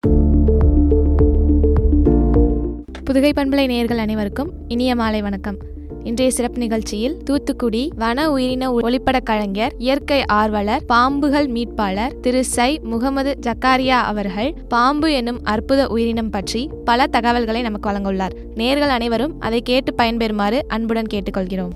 புதுகை பண்பலை நேயர்கள் அனைவருக்கும் இனிய மாலை வணக்கம் இன்றைய சிறப்பு நிகழ்ச்சியில் தூத்துக்குடி வன உயிரின ஒளிப்படக் கலைஞர் இயற்கை ஆர்வலர் பாம்புகள் மீட்பாளர் திரு சை முகமது ஜக்காரியா அவர்கள் பாம்பு என்னும் அற்புத உயிரினம் பற்றி பல தகவல்களை நமக்கு வழங்க உள்ளார் நேர்கள் அனைவரும் அதை கேட்டு பயன்பெறுமாறு அன்புடன் கேட்டுக்கொள்கிறோம்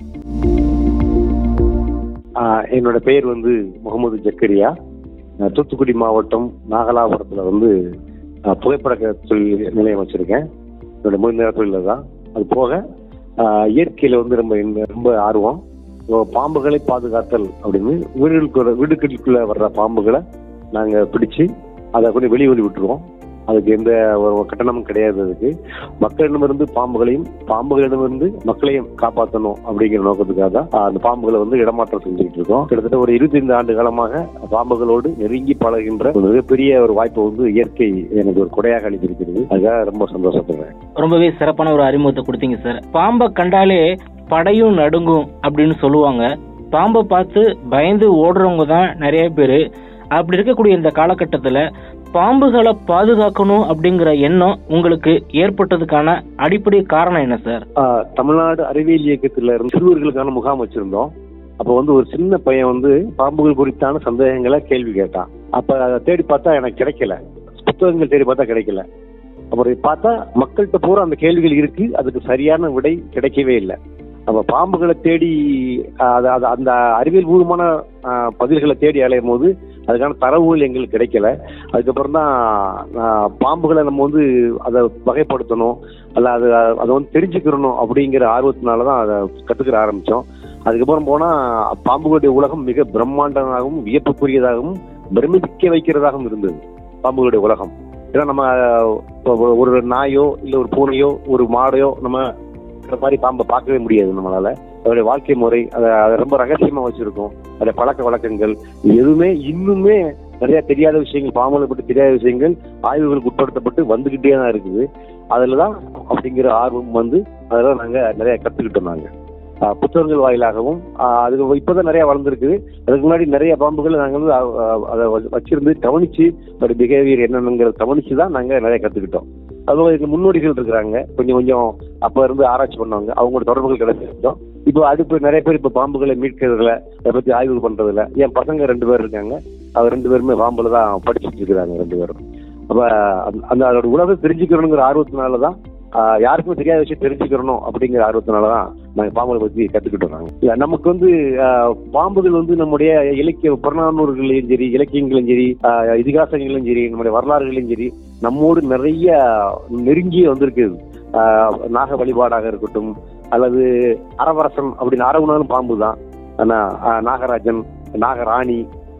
ஆஹ் என்னோட பெயர் வந்து முகமது ஜக்கரியா நான் தூத்துக்குடி மாவட்டம் நாகலாபுரத்துல வந்து ஆஹ் புகைப்பட தொழில் நிலையம் வச்சிருக்கேன் என்னோட முழு நேர தொழில தான் அது போக ஆஹ் இயற்கையில வந்து ரொம்ப என்ன- ரொம்ப ஆர்வம் இப்போ பாம்புகளை பாதுகாத்தல் அப்படின்னு வீடுகளுக்குள்ள வீடுகளுக்குள்ள வர்ற பாம்புகளை நாங்க பிடிச்சு அதை கொண்டு வெளியே வெளி விட்டுருவோம் அதுக்கு எந்த ஒரு கட்டணமும் கிடையாது அதுக்கு மக்களிடமிருந்து பாம்புகளையும் பாம்புகளிடமிருந்து மக்களையும் காப்பாற்றணும் அப்படிங்கிற நோக்கத்துக்காக தான் ஆஹ், அந்த பாம்புகளை வந்து இடமாற்றம் செஞ்சுக்கிட்டு இருக்கோம் கிட்டத்தட்ட ஒரு இருபத்தைந்து ஆண்டு காலமாக பாம்புகளோடு நெருங்கி பழகின்ற ஒரு மிகப்பெரிய ஒரு வாய்ப்பை வந்து இயற்கை எனக்கு ஒரு கொடையாக அளித்திருக்கிறது அதுக்காக ரொம்ப சந்தோஷப்படுறேன் ரொம்பவே சிறப்பான ஒரு அறிமுகத்தை கொடுத்தீங்க சார் பாம்பை கண்டாலே படையும் நடுங்கும் அப்படின்னு சொல்லுவாங்க பாம்பை பார்த்து பயந்து ஓடுறவங்க தான் நிறைய பேர் அப்படி இருக்கக்கூடிய இந்த காலகட்டத்தில் பாம்புகளை பாதுகாக்கணும் அப்படிங்கிற எண்ணம் உங்களுக்கு ஏற்பட்டதுக்கான அடிப்படை காரணம் என்ன சார் ஆஹ், தமிழ்நாடு அறிவியல் இயக்கத்துல இருந்து சிறுவர்களுக்கான முகாம் வச்சிருந்தோம் அப்ப வந்து ஒரு சின்ன பையன் வந்து பாம்புகள் குறித்தான சந்தேகங்களை கேள்வி கேட்டான் அப்ப அதை தேடி பார்த்தா எனக்கு கிடைக்கல புத்தகங்கள் தேடி பார்த்தா கிடைக்கல அப்புறம் பார்த்தா மக்கள்கிட்ட பூரா அந்த கேள்விகள் இருக்கு அதுக்கு சரியான விடை கிடைக்கவே இல்லை அப்ப பாம்புகளை தேடி ஆஹ், அது அது அந்த அறிவியல் பூர்வமான ஆஹ், பதில்களை தேடி அலையும் போது அதுக்கான தரவுகள் எங்களுக்கு கிடைக்கல அதுக்கப்புறம் தான் ஆஹ், பாம்புகளை நம்ம வந்து அதை வகைப்படுத்தணும் அல்ல அது அதை வந்து தெரிஞ்சுக்கிறணும் அப்படிங்கிற ஆர்வத்தினால தான் அதை கத்துக்கிற ஆரம்பிச்சோம் அதுக்கப்புறம் போனா பாம்புகளுடைய உலகம் மிக பிரம்மாண்டமாகவும் வியப்புக்குரியதாகவும் பிரமிக்க வைக்கிறதாகவும் இருந்தது பாம்புகளுடைய உலகம் ஏன்னா நம்ம இப்போ ஒரு நாயோ இல்ல ஒரு பூனையோ ஒரு மாடையோ நம்ம இந்த மாதிரி பாம்பை பார்க்கவே முடியாது நம்மளால அதோடைய வாழ்க்கை முறை அதை அதை ரொம்ப ரகசியமா வச்சிருக்கோம் அதோட பழக்க வழக்கங்கள் இது எதுவுமே இன்னுமே நிறைய தெரியாத விஷயங்கள் பாம்புகளை பற்றி தெரியாத விஷயங்கள் ஆய்வுகளுக்கு உட்படுத்தப்பட்டு வந்துகிட்டே தான் இருக்குது அதுல தான் அப்படிங்கிற ஆர்வம் வந்து அதெல்லாம் நாங்க நிறைய கத்துக்கிட்டோம் நாங்க ஆஹ் புத்தகங்கள் வாயிலாகவும் ஆஹ் அதுக்கு இப்பதான் நிறைய வளர்ந்துருக்குது அதுக்கு முன்னாடி நிறைய பாம்புகளை நாங்க வந்து ஆஹ் ஆஹ் அதை வச்சு- வச்சிருந்து கவனிச்சு ஒரு பிஹேவியர் என்னென்னங்கிறத கவனிச்சு தான் நாங்க நிறைய கத்துக்கிட்டோம் அதுவும் இதுக்கு முன்னோடிகள் இருக்கிறாங்க கொஞ்சம் கொஞ்சம் அப்ப இருந்து ஆராய்ச்சி பண்ணவங்க அவங்களோட தொடர்புகள் கிடைச்சிருந்தோம் இப்போ அடுப்பு நிறைய பேர் இப்ப பாம்புகளை மீட்கிறதுல அதை பத்தி ஆய்வு பண்றதுல என் பசங்க ரெண்டு பேர் இருக்காங்க அவர் ரெண்டு பேருமே பாம்புல தான் படிச்சுட்டு இருக்கிறாங்க ரெண்டு பேரும் அப்ப அந்த- அந்த அதோட உலகத்தை தெரிஞ்சுக்கணுங்கிற ஆர்வத்தினால தான் ஆஹ் யாருக்கும் தெரியாத விஷயம் தெரிஞ்சுக்கிறணும் அப்படிங்கிற ஆர்வத்தினால தான் நாங்க பாம்புகளை பத்தி கத்துக்கிட்டோம் நாங்க இல்ல, நமக்கு வந்து ஆஹ், பாம்புகள் வந்து நம்முடைய இலக்கிய புறநானூறுகளையும் சரி இலக்கியங்களும் சரி ஆஹ், இதிகாசங்களும் சரி நம்முடைய வரலாறுகளையும் சரி நம்மோடு நிறைய நெருங்கிய வந்திருக்குது ஆஹ், நாக வழிபாடாக இருக்கட்டும் அல்லது அரவரசன் அப்படின்னு அரவுனாலும் பாம்பு தான் ஆனா ஆஹ், நாகராஜன் நாகராணி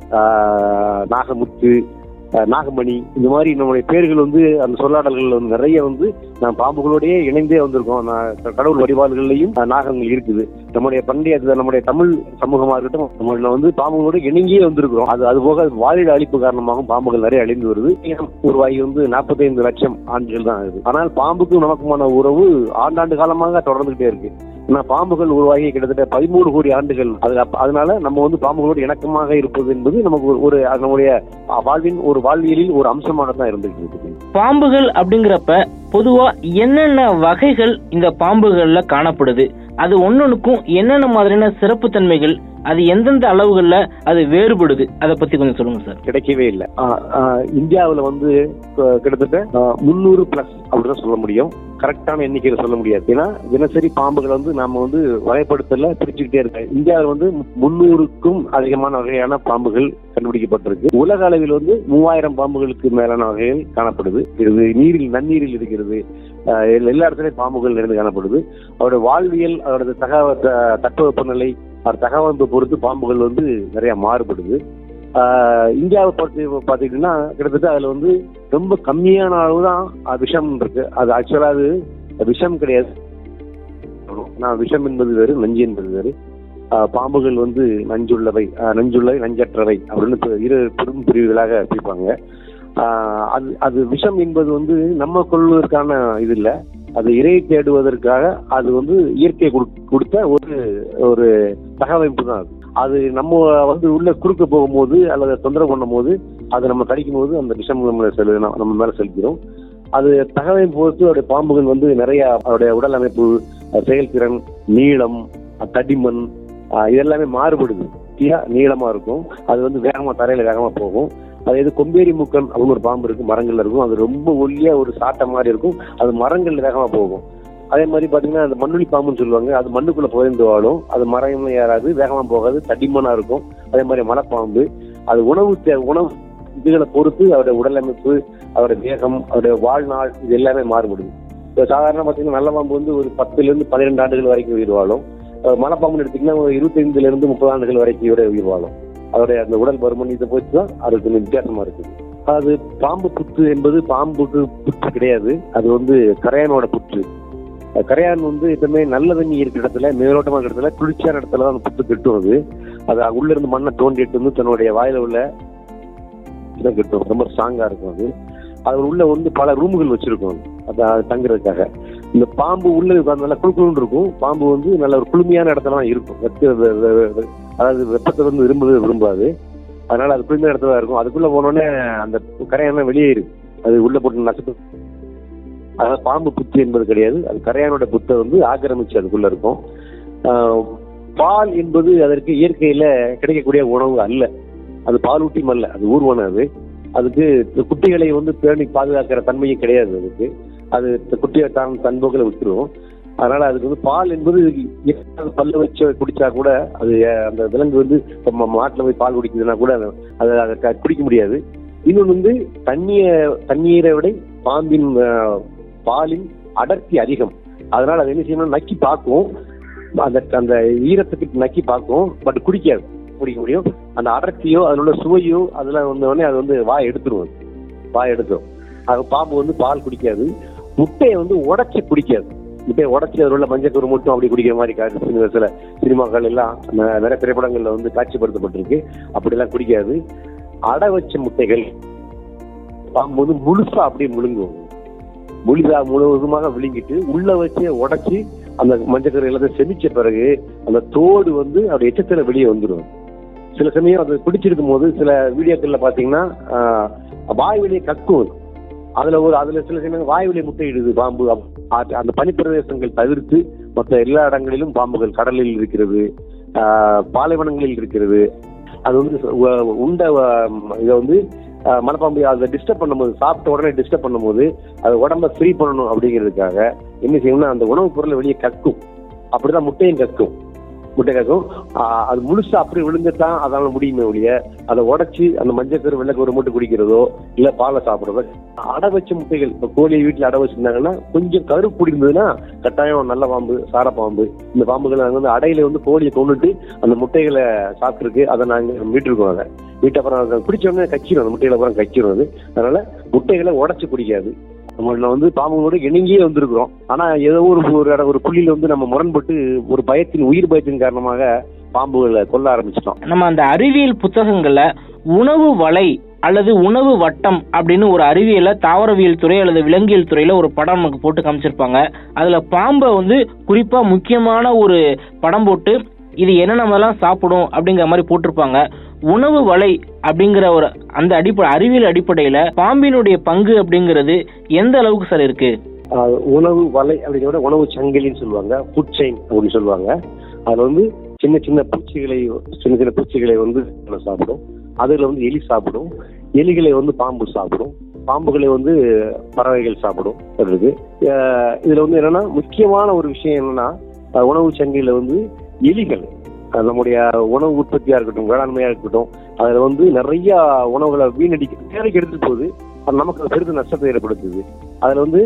ஆஹ், நாகமுத்து ஆஹ், நாகமணி இந்த மாதிரி நம்முடைய பேர்கள் வந்து அந்த சொல்லாடல்கள் வந்து நிறைய வந்து நான் பாம்புகளோடயே இணைந்தே வந்திருக்கோம் நான் க- கடவுள் வழிபாடுகள்லையும் ஆஹ், நாகங்கள் இருக்குது நம்முடைய பண்டைய அது நம்முடைய தமிழ் சமூகமா இருக்கட்டும் நம்மள வந்து பாம்புகளோட இணங்கியே வந்திருக்கிறோம் அது அது போக வாழிட அழிப்பு காரணமாகவும் பாம்புகள் நிறைய அழிந்து வருது இனம் உருவாகி வந்து 45 லட்சம் ஆண்டுகள் தான் ஆகுது ஆனால் பாம்புக்கும் நமக்குமான உறவு ஆண்டாண்டு காலமாக தொடர்ந்துகிட்டே இருக்கு ஏன்னா பாம்புகள் உருவாகி கிட்டத்தட்ட பதிமூணு கோடி ஆண்டுகள் அது அப்ப- அதனால நம்ம வந்து பாம்புகளோடு இணக்கமாக இருப்பது என்பது நமக்கு ஒரு- ஒரு அது நம்முடைய வாழ்வின் ஒரு வாழ்வியலில் ஒரு அம்சமாக தான் இருந்துகிட்டு இருக்குது பாம்புகள் அப்படிங்கிறப்ப பொதுவா என்னென்ன வகைகள் இந்த பாம்புகள்ல காணப்படுது அது ஒன்னொன்னுக்கும் என்னென்ன மாதிரியான சிறப்பு தன்மைகள் அது எந்தெந்த அளவுகள்ல அது வேறுபடுது அதை பத்தி கொஞ்சம் சொல்லுங்க சார் கிடைக்கவே இல்லை இந்தியாவுல வந்து அஹ், கிட்டத்தட்ட முந்நூறு பிளஸ் அப்படிதான் சொல்ல முடியும் கரெக்டான எண்ணிக்கையில சொல்ல முடியாது ஏன்னா தினசரி பாம்புகளை வந்து நாம வந்து வகைப்படுத்தல பிரிச்சுக்கிட்டே இருக்கோம் இந்தியாவில் வந்து முந்நூறுக்கும் அதிகமான வகையான பாம்புகள் கண்டுபிடிக்கப்பட்டிருக்கு உலக அளவில் வந்து மூவாயிரம் பாம்புகளுக்கு மேலான வகைகள் காணப்படுது இது நீரில் நன்னீரில் இருக்கிறது அஹ், எல்லா எல்லா இடத்துலயும் பாம்புகள் நிறைந்து காணப்படுது அவரோட வாழ்வியல் அவரோட தக த- தட்பவெப்பநிலை அவர் தகவல் பொறுத்து பாம்புகள் வந்து நிறைய மாறுபடுது ஆஹ் இந்தியாவை பொறுத்து பார்த்துக்கிட்டீங்கன்னா கிட்டத்தட்ட அதுல வந்து ரொம்ப கம்மியான அளவு தான் விஷம் இருக்கு அது ஆக்சுவலா அது விஷம் கிடையாது நான் விஷம் என்பது வேறு நஞ்சு என்பது வேறு ஆஹ் பாம்புகள் வந்து நஞ்சுள்ளவை ஆஹ் நஞ்சுள்ளவை நஞ்சற்றவை அப்படின்னு பி- இரு பெரும் பிரிவுகளாக பிரிப்பாங்க ஆஹ் அது அது விஷம் என்பது வந்து நம்ம கொள்வதற்கான இது இல்ல அது இறை தேடுவதற்காக அது வந்து இயற்கை கொடு- கொடுத்த ஒரு ஒரு தகவமைப்பு தான் அது அது நம்ம வந்து உள்ள குறுக்க போகும்போது அல்லது தொந்தரவு பண்ணும்போது அது நம்ம கடிக்கும் போது அந்த விஷம் நம்ம செலு நம்ம மேல செலுத்திடும் அது தகவலை பொறுத்து அவருடைய பாம்புகள் வந்து நிறைய அவருடைய உடல் அமைப்பு அஹ் செயல்திறன் நீளம் அஹ் தடிமன் அஹ் இதெல்லாமே மாறுபடுது தீயா நீளமா இருக்கும் அது வந்து வேகமா தரையில வேகமா போகும் அது எது கொம்பேரி மூக்கன் அப்படின்னு ஒரு பாம்பு இருக்கு மரங்கள்ல இருக்கும் அது ரொம்ப ஒல்லியா ஒரு சாட்டை மாதிரி இருக்கும் அது மரங்கள்ல வேகமா போகும் அதே மாதிரி பாத்தீங்கன்னா அந்த மண்ணுளி பாம்புன்னு சொல்லுவாங்க அது மண்ணுக்குள்ள புதைந்து வாழும் அது மரம் ஏறாது வேகமா போகாது தடிமனா இருக்கும் அதே மாதிரி மலைப்பாம்பு அது உணவு தே- உணவு இதுகளை பொறுத்து அவருடைய உடல் அமைப்பு அவருடைய வேகம் அவருடைய வாழ்நாள் இது எல்லாமே மாறுபடுது இப்போ சாதாரண பார்த்தீங்கன்னா நல்ல பாம்பு வந்து ஒரு பத்துல இருந்து பன்னிரெண்டு ஆண்டுகள் வரைக்கும் உயிர் வாழும் அஹ் மலைப்பாம்புன்னு எடுத்தீங்கன்னா ஒரு இருபத்தைந்துல இருந்து முப்பது ஆண்டுகள் வரைக்கும் இவரே உயிர் வாழும் அவருடைய அந்த உடல் பருமன் இதை பொறுத்து தான் அது கொஞ்சம் வித்தியாசமா இருக்குது அது பாம்பு புற்று என்பது பாம்புக்கு புற்று கிடையாது அது வந்து கரையானோட புற்று அஹ் கரையான் வந்து எப்பவுமே நல்ல தண்ணி இருக்கிற இடத்துல மேலோட்டமா இருக்கிற இடத்துல குளிர்ச்சியான இடத்துல தான் அந்த புத்து கட்டும் அது அது உள்ள இருந்து மண்ணை தோண்டி எடுத்து வந்து தன்னுடைய வாயில உள்ள இதை கட்டும் ரொம்ப ஸ்ட்ராங்கா இருக்கும் அது அது உள்ள வந்து பல ரூமுகள் வச்சிருக்கும் அது அது தங்குறதுக்காக இந்த பாம்பு உள்ள உட்கார்ந்து நல்லா குழுக்குழுன்னு இருக்கும் பாம்பு வந்து நல்ல ஒரு குளுமையான இடத்துல தான் இருக்கும் வெப்ப வெ- வெ- வெ- அதாவது வெப்பத்தை வந்து விரும்பவே விரும்பாது அதனால அது குளிர்ந்த இடத்துல தான் இருக்கும் அதுக்குள்ள போனோடனே அந்த கரையான வெளியேறும் அது உள்ள போட்டு நசுக்கு அதாவது பாம்பு புத்து என்பது கிடையாது அது கரையானோட புத்தை வந்து ஆக்கிரமிச்சு அதுக்குள்ள இருக்கும் ஆஹ் பால் என்பது அதற்கு இயற்கையில கிடைக்கக்கூடிய உணவு அல்ல அது பாலூட்டியும் அல்ல அது ஊர்வனம் அது அதுக்கு இந்த குட்டிகளை வந்து பேணி பாதுகாக்கிற தன்மையும் கிடையாது அதுக்கு அது இந்த குட்டியை தான் தன்போக்கில் விட்டுரும் அதனால அதுக்கு வந்து பால் என்பது எப்ப பல்ல வச்சு குடிச்சா கூட அது அஹ், அந்த விலங்கு வந்து இப்ப ம- மாட்டுல போய் பால் குடிக்குதுன்னா கூட அது- அதை அதை க- குடிக்க முடியாது இன்னொன்று வந்து தண்ணிய தண்ணீரை விட பாம்பின் அஹ், பாலின் அடர்த்தி அதிகம் அதனால அது என்ன செய்யணும் நக்கி பார்க்கும் அந்த அந்த ஈரத்துக்கு நக்கி பார்க்கும் பட் குடிக்காது குடிக்க முடியும் அந்த அடர்த்தியோ அதில் உள்ள சுவையோ அதெல்லாம் வந்த உடனே அது வந்து வாய் எடுத்துரும் அது. வாய் எடுத்துரும் அது பாம்பு வந்து பால் குடிக்காது முட்டையை வந்து உடைச்சு குடிக்காது முட்டையை உடைச்சி அதில் உள்ள மஞ்சக்கரு மட்டும் அப்படி குடிக்கிற மாதிரி காட்டு சில சில சினிமாக்கள் எல்லாம் ந- நிறைய திரைப்படங்கள்ல வந்து காட்சிப்படுத்தப்பட்டிருக்கு அப்படிலாம் குடிக்காது அடை வச்ச முட்டைகள் பாம்பு வந்து முழுசா அப்படியே முழுங்கும் முழுதா முழுவதுமாக விழுங்கிட்டு உள்ள வச்சு உடைச்சி அந்த மஞ்சக்கரு எல்லாத்தையும் செமிச்ச பிறகு அந்த தோடு வந்து அப்படி எச்சத்துல வெளியே வந்துடும் சில சமயம் அது பிடிச்சிருக்கும் போது சில வீடியோக்கள்ல பாத்தீங்கன்னா ஆஹ், வாய் வெளியே கக்கும் அது. அதுல ஒரு அதுல சில சமயம் வாய் வெளியே முட்டையிடுது பாம்பு அப்- அது- அந்த பனிப்பிரதேசங்கள் தவிர்த்து மற்ற எல்லா இடங்களிலும் பாம்புகள் கடலில் இருக்கிறது ஆஹ், பாலைவனங்களில் இருக்கிறது அது வந்து உ- உண்ட அஹ், இதை வந்து ஆஹ், மலைப்பாம்பு அதை டிஸ்டர்ப் பண்ணும்போது சாப்பிட்ட உடனே டிஸ்டர்ப் பண்ணும்போது அது உடம்ப ஃப்ரீ பண்ணணும் அப்படிங்கிறதுக்காக என்ன செய்யணும்னா அந்த உணவுப் பொருளை வெளியே கக்கும் அப்படிதான் முட்டையும் கக்கும் முட்டை கக்கும் ஆஹ் அது முழுசா அப்படி விழுந்துதான் அதால முடியுமே ஒழிய அதை உடைச்சு அந்த மஞ்சக்கரு வெள்ளைக்கரு மட்டும் குடிக்கிறதோ இல்ல பாலை சாப்பிடுறதோ அடை வச்ச முட்டைகள் இப்ப கோழி வீட்டுல அடை வச்சிருந்தாங்கன்னா கொஞ்சம் கருப்பு இருந்ததுன்னா கட்டாயம் நல்ல பாம்பு சார பாம்பு இந்த பாம்புகள் நாங்க வந்து அடையில வந்து கோழியை கொண்டுட்டு அந்த முட்டைகளை சாப்பிட்டுருக்கு அதை நாங்க மீட்டிருக்கோம் அதை வீட்டு அப்புறம் அதை குடிச்ச உடனே கச்சிரும் அந்த முட்டையில அப்புறம் கச்சிரும் அது அதனால முட்டைகளை உடைச்சு குடிக்காது நம்மள வந்து பாம்புகளோட இணங்கியே வந்திருக்கிறோம் ஆனா ஏதோ ஒரு ஒரு இடம் ஒரு புள்ளியில வந்து நம்ம முரண்பட்டு ஒரு பயத்தின் உயிர் பயத்தின் காரணமாக பாம்புகளை கொல்ல ஆரம்பிச்சிட்டோம் நம்ம அந்த அறிவியல் புத்தகங்கள்ல உணவு வலை அல்லது உணவு வட்டம் அப்படின்னு ஒரு அறிவியல தாவரவியல் துறை அல்லது விலங்கியல் துறையில ஒரு படம் நமக்கு போட்டு காமிச்சிருப்பாங்க அதுல பாம்பை வந்து குறிப்பா முக்கியமான ஒரு படம் போட்டு இது என்னென்னலாம் சாப்பிடும் அப்படிங்கிற மாதிரி போட்டிருப்பாங்க உணவு வலை அப்படிங்கிற ஒரு அந்த அடிப்படை அறிவியல் அடிப்படையில பாம்பினுடைய பங்கு அப்படிங்கிறது எந்த அளவுக்கு சார் இருக்கு ஆஹ் உணவு வலை அப்படிங்கிறத விட உணவு சங்கிலின்னு சொல்லுவாங்க ஃபுட் செயின் அப்படின்னு சொல்லுவாங்க அதுல வந்து சின்ன சின்ன பூச்சிகளை சின்ன சின்ன பூச்சிகளை வந்து சாப்பிடும் அதுல வந்து எலி சாப்பிடும் எலிகளை வந்து பாம்பு சாப்பிடும் பாம்புகளை வந்து பறவைகள் சாப்பிடும் இருக்கு ஆஹ் இதுல வந்து என்னன்னா முக்கியமான ஒரு விஷயம் என்னன்னா ஆஹ் உணவு சங்கிலியில வந்து எலிகள் ஆஹ் நம்முடைய உணவு உற்பத்தியா இருக்கட்டும் வேளாண்மையா இருக்கட்டும் அதுல வந்து நிறைய உணவுகளை வீணடிக்க தேவைக்கு எடுத்துட்டு போகுது அது நமக்கு அது பெரிதும் நஷ்டத்தை ஏற்படுத்துது அதுல வந்து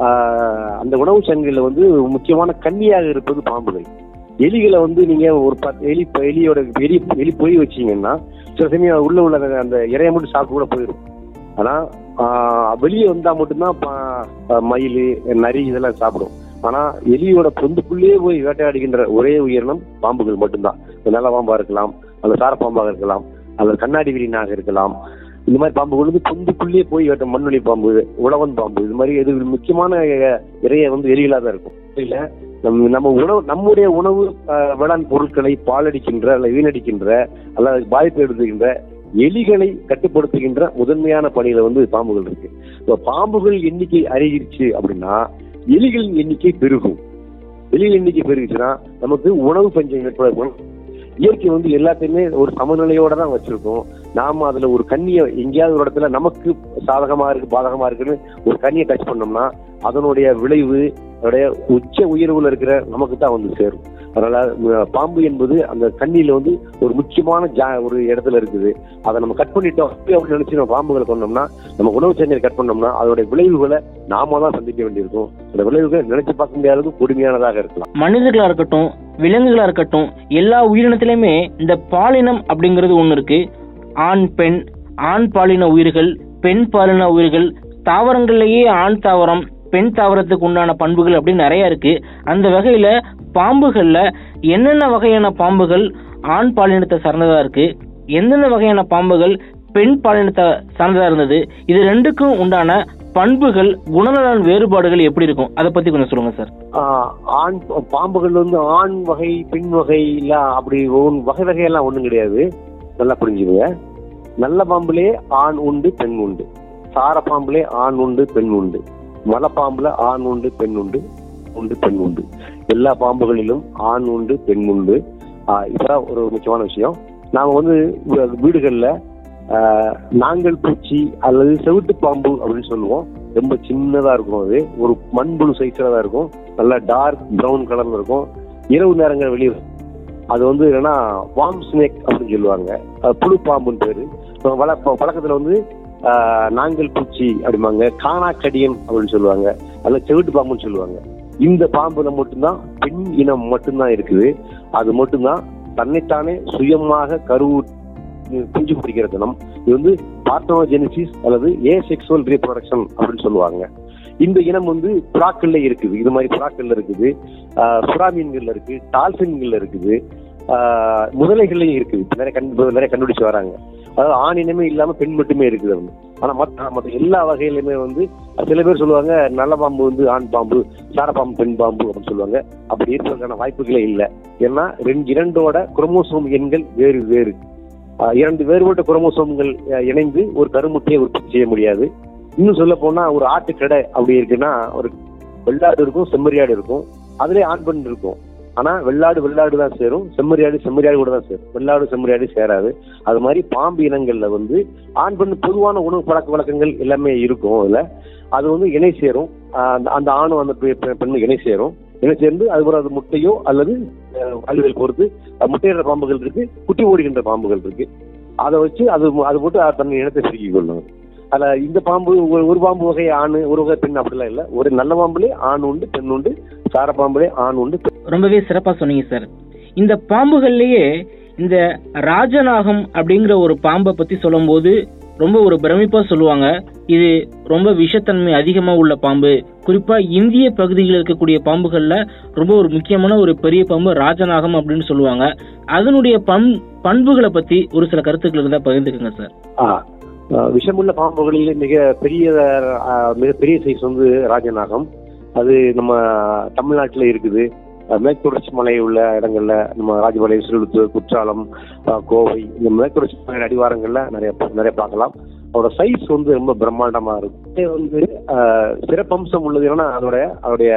ஆஹ், அந்த உணவு சங்கிலியில வந்து முக்கியமான கன்னியாக இருப்பது பாம்புகள் எலிகளை வந்து நீங்க ஒரு பத்து எலி எலியோட எலி எலி பொறி வச்சீங்கன்னா சில சமயம் உள்ள உள்ள அந்த- அந்த இறைய மட்டும் சாப்பிட்டு கூட போயிடும் ஆனா ஆஹ், வெளியே வந்தா மட்டும்தான் பா- ஆஹ், மயில் நரி இதெல்லாம் சாப்பிடும் ஆனா எலியோட பொந்துக்குள்ளேயே போய் வேட்டையாடுகின்ற ஒரே உயிரினம் பாம்புகள் மட்டும்தான் அது நல்ல பாம்பா இருக்கலாம் அல்லது சார பாம்பாக இருக்கலாம் அல்லது கண்ணாடி விரினாக இருக்கலாம் இந்த மாதிரி பாம்புகள் வந்து பொந்துக்குள்ளேயே போய் வேட்டை மண்ணுளி பாம்பு உழவன் பாம்பு இது மாதிரி இது முக்கியமான இறைய வந்து எலிகளாக தான் இருக்கும் இல்ல நம் நம்ம உணவு நம்முடைய உணவு அஹ், வேளாண் பொருட்களை பாலடிக்கின்ற அல்ல வீணடிக்கின்ற அல்லது பாதிப்பு எடுத்துக்கின்ற எலிகளை கட்டுப்படுத்துகின்ற முதன்மையான பணியில வந்து பாம்புகள் இருக்கு இப்போ பாம்புகள் எண்ணிக்கை அதிகரிச்சு அப்படின்னா எலிகளின் எண்ணிக்கை பெருகும் எலிகள் எண்ணிக்கை பெருகுச்சுன்னா நமக்கு உணவு பஞ்சம் ஏற்படும் இயற்கை வந்து எல்லாத்தையுமே ஒரு சமநிலையோட தான் வச்சிருக்கோம் நாம அதுல ஒரு கண்ணியை எங்கேயாவது ஒரு இடத்துல நமக்கு சாதகமா இருக்கு பாதகமா இருக்குன்னு ஒரு கண்ணியை டச் பண்ணோம்னா அதனுடைய விளைவு அதனுடைய உச்ச உயர்வுல இருக்கிற நமக்கு தான் வந்து சேரும் அதனால அஹ், பாம்பு என்பது அந்த கண்ணியில வந்து ஒரு முக்கியமான ஜா ஒரு இடத்துல இருக்குது அதை நம்ம கட் பண்ணிட்டோம் அப்படின்னு நினைச்சு நம்ம பாம்புகளை கொண்டோம்னா நம்ம உணவு சந்தையை கட் பண்ணோம்னா அதோட விளைவுகளை நாம தான் சந்திக்க வேண்டியிருக்கும் அந்த விளைவுகள் நினைச்சு பார்க்க முடியாத அளவுக்கு கொடுமையானதாக இருக்கலாம் மனிதர்களா இருக்கட்டும் விலங்குகளா இருக்கட்டும் எல்லா உயிரினத்திலுமே இந்த பாலினம் அப்படிங்கிறது ஒண்ணு இருக்கு ஆண் பெண் ஆண் பாலின உயிர்கள் பெண் பாலின உயிர்கள் தாவரங்கள்லயே ஆண் தாவரம் பெண் தாவரத்துக்கு உண்டான பண்புகள் அப்படின்னு நிறைய இருக்கு அந்த வகையில பாம்புகள்ல என்னென்ன வகையான பாம்புகள் ஆண் பாலினத்தை சார்ந்ததா இருக்கு எந்தெந்த வகையான பாம்புகள் பெண் பாலினத்தை சார்ந்ததா இருந்தது இது ரெண்டுக்கும் உண்டான பண்புகள் குணநலன் வேறுபாடுகள் எப்படி இருக்கும் அதை பத்தி கொஞ்சம் சொல்லுங்க சார் ஆஹ் ஆண் பாம்புகள் வந்து ஆண் வகை பெண் வகை இல்ல அப்படி ஒவ்வொன்று வகை வகையெல்லாம் ஒண்ணும் கிடையாது நல்லா புரிஞ்சுக்கங்க நல்ல பாம்புலே ஆண் உண்டு பெண் உண்டு சார பாம்புலே ஆண் உண்டு பெண் உண்டு மலைப்பாம்புல ஆண் உண்டு பெண் உண்டு உண்டு பெண் உண்டு எல்லா பாம்புகளிலும் ஆண் உண்டு பெண் உண்டு ஆஹ் இதுதான் ஒரு முக்கியமான விஷயம் நாம வந்து வீ- வீடுகள்ல ஆஹ் நாங்கல் பூச்சி அல்லது செவிட்டு பாம்பு அப்படின்னு சொல்லுவோம் ரொம்ப சின்னதா இருக்கும் அது ஒரு மண்புழு சைஸ்ல தான் இருக்கும் நல்லா டார்க் பிரவுன் கலர்ல இருக்கும் இரவு நேரங்கள் வெளியே வரும். அது வந்து என்னன்னா வாம் ஸ்னேக் அப்படின்னு சொல்லுவாங்க அஹ் புழு பாம்புன்னு பேரு இப்ப வழ ப- பழக்கத்துல வந்து ஆஹ், நாங்கல் பூச்சி அப்படிம்பாங்க காணாக்கடியன் அப்படின்னு சொல்லுவாங்க அல்ல செவிட்டு பாம்புன்னு சொல்லுவாங்க இந்த பாம்புல மட்டும்தான் பெண் இனம் மட்டும்தான் இருக்குது அது மட்டும்தான் தன்னைத்தானே சுயமாக கருவு குஞ்சு பிடிக்கிற தினம் இது வந்து பார்த்தனோஜெனிசிஸ் அல்லது ஏ செக்ஸுவல் ரீப்ரொடக்ஷன் அப்படின்னு சொல்லுவாங்க இந்த இனம் வந்து புறாக்கள்ல இருக்குது இது மாதிரி புறாக்கள்ல இருக்குது ஆஹ் சுறா மீன்கள்ல இருக்கு டால்பின்கள்ல இருக்குது ஆஹ் முதலைகள்லயும் இருக்குது இப்ப நிறைய கண்டு நிறைய கண்டுபிடிச்சு வராங்க அதாவது ஆண் இனமே இல்லாம பெண் மட்டுமே இருக்குது வந்து ஆனா மத்த மத்த எல்லா வகையிலுமே வந்து சில பேர் சொல்லுவாங்க நல்ல பாம்பு வந்து ஆண் பாம்பு சார பாம்பு பெண் பாம்பு அப்படின்னு சொல்லுவாங்க அப்படி இருப்பதற்கான வாய்ப்புகளே இல்லை ஏன்னா ரெண்டு இரண்டோட குரோமோசோம் எண்கள் வேறு வேறு ஆஹ் இரண்டு வேறுபட்ட குரோமோசோம்கள் அஹ், இணைந்து ஒரு கருமுட்டையை உற்பத்தி செய்ய முடியாது இன்னும் சொல்ல போனா ஒரு ஆட்டுக்கடை அப்படி இருக்குன்னா ஒரு வெள்ளாடு இருக்கும் செம்மறியாடு இருக்கும் அதுலயே ஆண் பெண் இருக்கும் ஆனா வெள்ளாடு வெள்ளாடு தான் சேரும் செம்மறியாடு செம்மறியாடு கூட தான் சேரும் வெள்ளாடு செம்மறியாடு சேராது அது மாதிரி பாம்பு இனங்கள்ல வந்து ஆண் பெண் பொதுவான உணவு பழக்க வழக்கங்கள் எல்லாமே இருக்கும் அதுல அது வந்து இணை சேரும் ஆஹ் அந்த- அந்த ஆணும் அந்த பெ- பெ- பெண்ணும் இணை சேரும் இணை சேர்ந்து அது அது முட்டையோ அல்லது அஹ், வாழ்வியல் பொறுத்து அஹ், முட்டையிடுற பாம்புகள் இருக்கு குட்டி ஓடுகின்ற பாம்புகள் இருக்கு அதை வச்சு அது அது போட்டு அது தன் இனத்தை சுருக்கிக் கொள்ளும் அதுல இந்த பாம்பு ஒரு ஒரு பாம்பு வகை ஆண் ஒரு வகை பெண் அப்படிலாம் இல்ல ஒரு நல்ல பாம்புலே ஆண் உண்டு பெண் உண்டு சார பாம்புலே ஆண் உண்டு பெண் ரொம்பவே சிறப்பா சொன்னீங்க சார் இந்த பாம்புகள்லயே இந்த ராஜநாகம் அப்படிங்கிற ஒரு பாம்பை பத்தி சொல்லும்போது ரொம்ப ஒரு பிரமிப்பா சொல்லுவாங்க இது ரொம்ப விஷத்தன்மை அதிகமா உள்ள பாம்பு குறிப்பா இந்திய பகுதியில் இருக்கக்கூடிய பாம்புகள்ல ரொம்ப ஒரு முக்கியமான ஒரு பெரிய பாம்பு ராஜநாகம் அப்படின்னு சொல்லுவாங்க அதனுடைய பண் பண்புகளை பத்தி ஒரு சில கருத்துக்கள் இருந்தா பகிர்ந்துக்குங்க சார் ஆ, ஆ, விஷமுள்ள பாம்புகளிலே மிக பெரிய ஆ, மிக பெரிய சைஸ் வந்து ராஜநாகம் அது நம்ம தமிழ்நாட்டில் இருக்குது ஆ, மேற்கு தொடர்ச்சி மலை உள்ள இடங்கள்ல நம்ம ராஜபாளையம் சிறுவத்தூர் குற்றாலம் ஆ, கோவை இந்த மேற்கு தொடர்ச்சி மலை அடிவாரங்கள்ல நிறைய பா- நிறைய பார்க்கலாம் அதோட சைஸ் வந்து ரொம்ப பிரம்மாண்டமா இருக்கும் இது வந்து ஆ, சிறப்பம்சம் உள்ளது என்னன்னா அதோட அதோடைய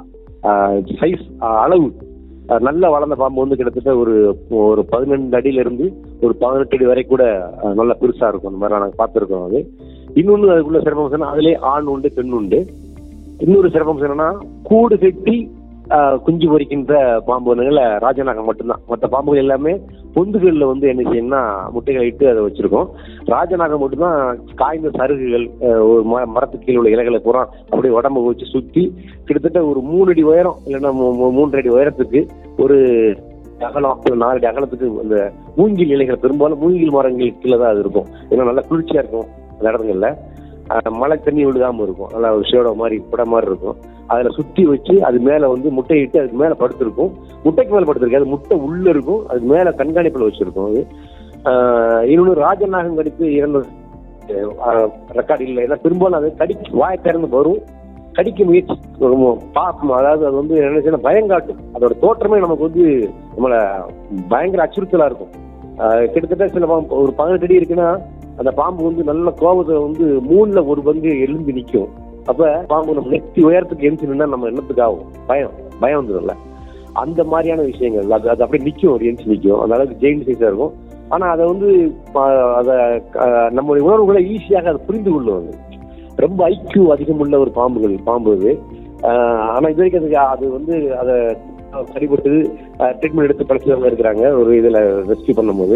சைஸ் அளவு அஹ் நல்ல வளர்ந்த பாம்பு வந்து கிட்டத்தட்ட ஒரு ஒரு பதினெண்டு அடியில இருந்து ஒரு பதினெட்டு அடி வரை கூட அஹ், நல்ல பெருசா இருக்கும் அந்த மாதிரி நாங்கள் பார்த்துருக்கோம் அது இன்னொன்று அதுக்குள்ள சிறப்பம்சம் அதிலே ஆண் உண்டு பெண் உண்டு இன்னொரு சிறப்பம்சம் என்னன்னா கூடு கட்டி அஹ், குஞ்சு பொரிக்கின்ற பாம்புகளை ராஜநாகம் மட்டும்தான் மற்ற பாம்புகள் எல்லாமே பொந்துகளில் வந்து என்ன செய்யணும்னா முட்டைகளை இட்டு அதை வச்சிருக்கோம் ராஜநாகம் மட்டும்தான் காய்ந்த சருகுகள் அஹ், ஒரு ம- மரத்துக்கு கீழே உள்ள இலைகளை பூரா அப்படியே உடம்பு வச்சு சுத்தி கிட்டத்தட்ட ஒரு மூணு அடி உயரம் இல்லைன்னா மூ- மூ- மூன்று அடி உயரத்துக்கு ஒரு அகலம் ஒரு நாலு அடி அகலத்துக்கு அந்த மூங்கில் இலைகள் பெரும்பாலும் மூங்கில் மரங்கள் கீழே தான் அது இருக்கும் ஏன்னா நல்லா குளிர்ச்சியா இருக்கும் அந்த இடங்கள்ல அஹ் மழை தண்ணி விழுகாம இருக்கும் நல்லா ஒரு ஷேடோ மாதிரி குடை மாதிரி இருக்கும் அதுல சுத்தி வச்சு அது மேல வந்து முட்டையிட்டு அதுக்கு மேல படுத்திருக்கும் முட்டைக்கு மேல படுத்திருக்கு அது முட்டை உள்ள இருக்கும் அதுக்கு மேல கண்காணிப்புல வச்சிருக்கும் அது ஆஹ் இன்னொன்னு ராஜநாகம் கடித்து இறந்த ரெக்கார்டு இல்லை ஏன்னா பெரும்பாலும் அது கடி வாய் திறந்து வரும் கடிக்க முயற்சி பார்க்கும் அதாவது அது வந்து என்ன செய்யணும் பயங்காட்டும் அதோட தோற்றமே நமக்கு வந்து நம்மள பயங்கர அச்சுறுத்தலா இருக்கும் ஆஹ் கிட்டத்தட்ட சில பாம்பு ஒரு பதினெட்டு அடி இருக்குன்னா அந்த பாம்பு வந்து நல்ல கோபத்தை வந்து மூணுல ஒரு பங்கு எழுந்து நிற்கும் அப்ப பாம்பு நம்ம நெத்தி உயரத்துக்கு எரிச்சு நின்னா நம்ம என்னத்துக்கு ஆகும் பயம் பயம் வந்துடும்ல அந்த மாதிரியான விஷயங்கள் அது அது அப்படியே நிற்கும் ஒரு எரிச்சு நிற்கும் அந்த அளவுக்கு ஜெயின் சைஸா இருக்கும் ஆனா அதை வந்து ப- அதை ஆஹ் நம்முடைய உணர்வுகளை ஈஸியாக அதை புரிந்து கொள்ளுவாங்க ரொம்ப ஐக்கியூ அதிகம் உள்ள ஒரு பாம்புகள் பாம்பு அது ஆஹ் ஆனா இது வரைக்கும் அதுக்கு அது வந்து அதை சரிபட்டு ட்ரீட்மெண்ட் எடுத்து படிச்சவங்க இருக்கிறாங்க ஒரு இதுல ரெஸ்கியூ பண்ணும்போது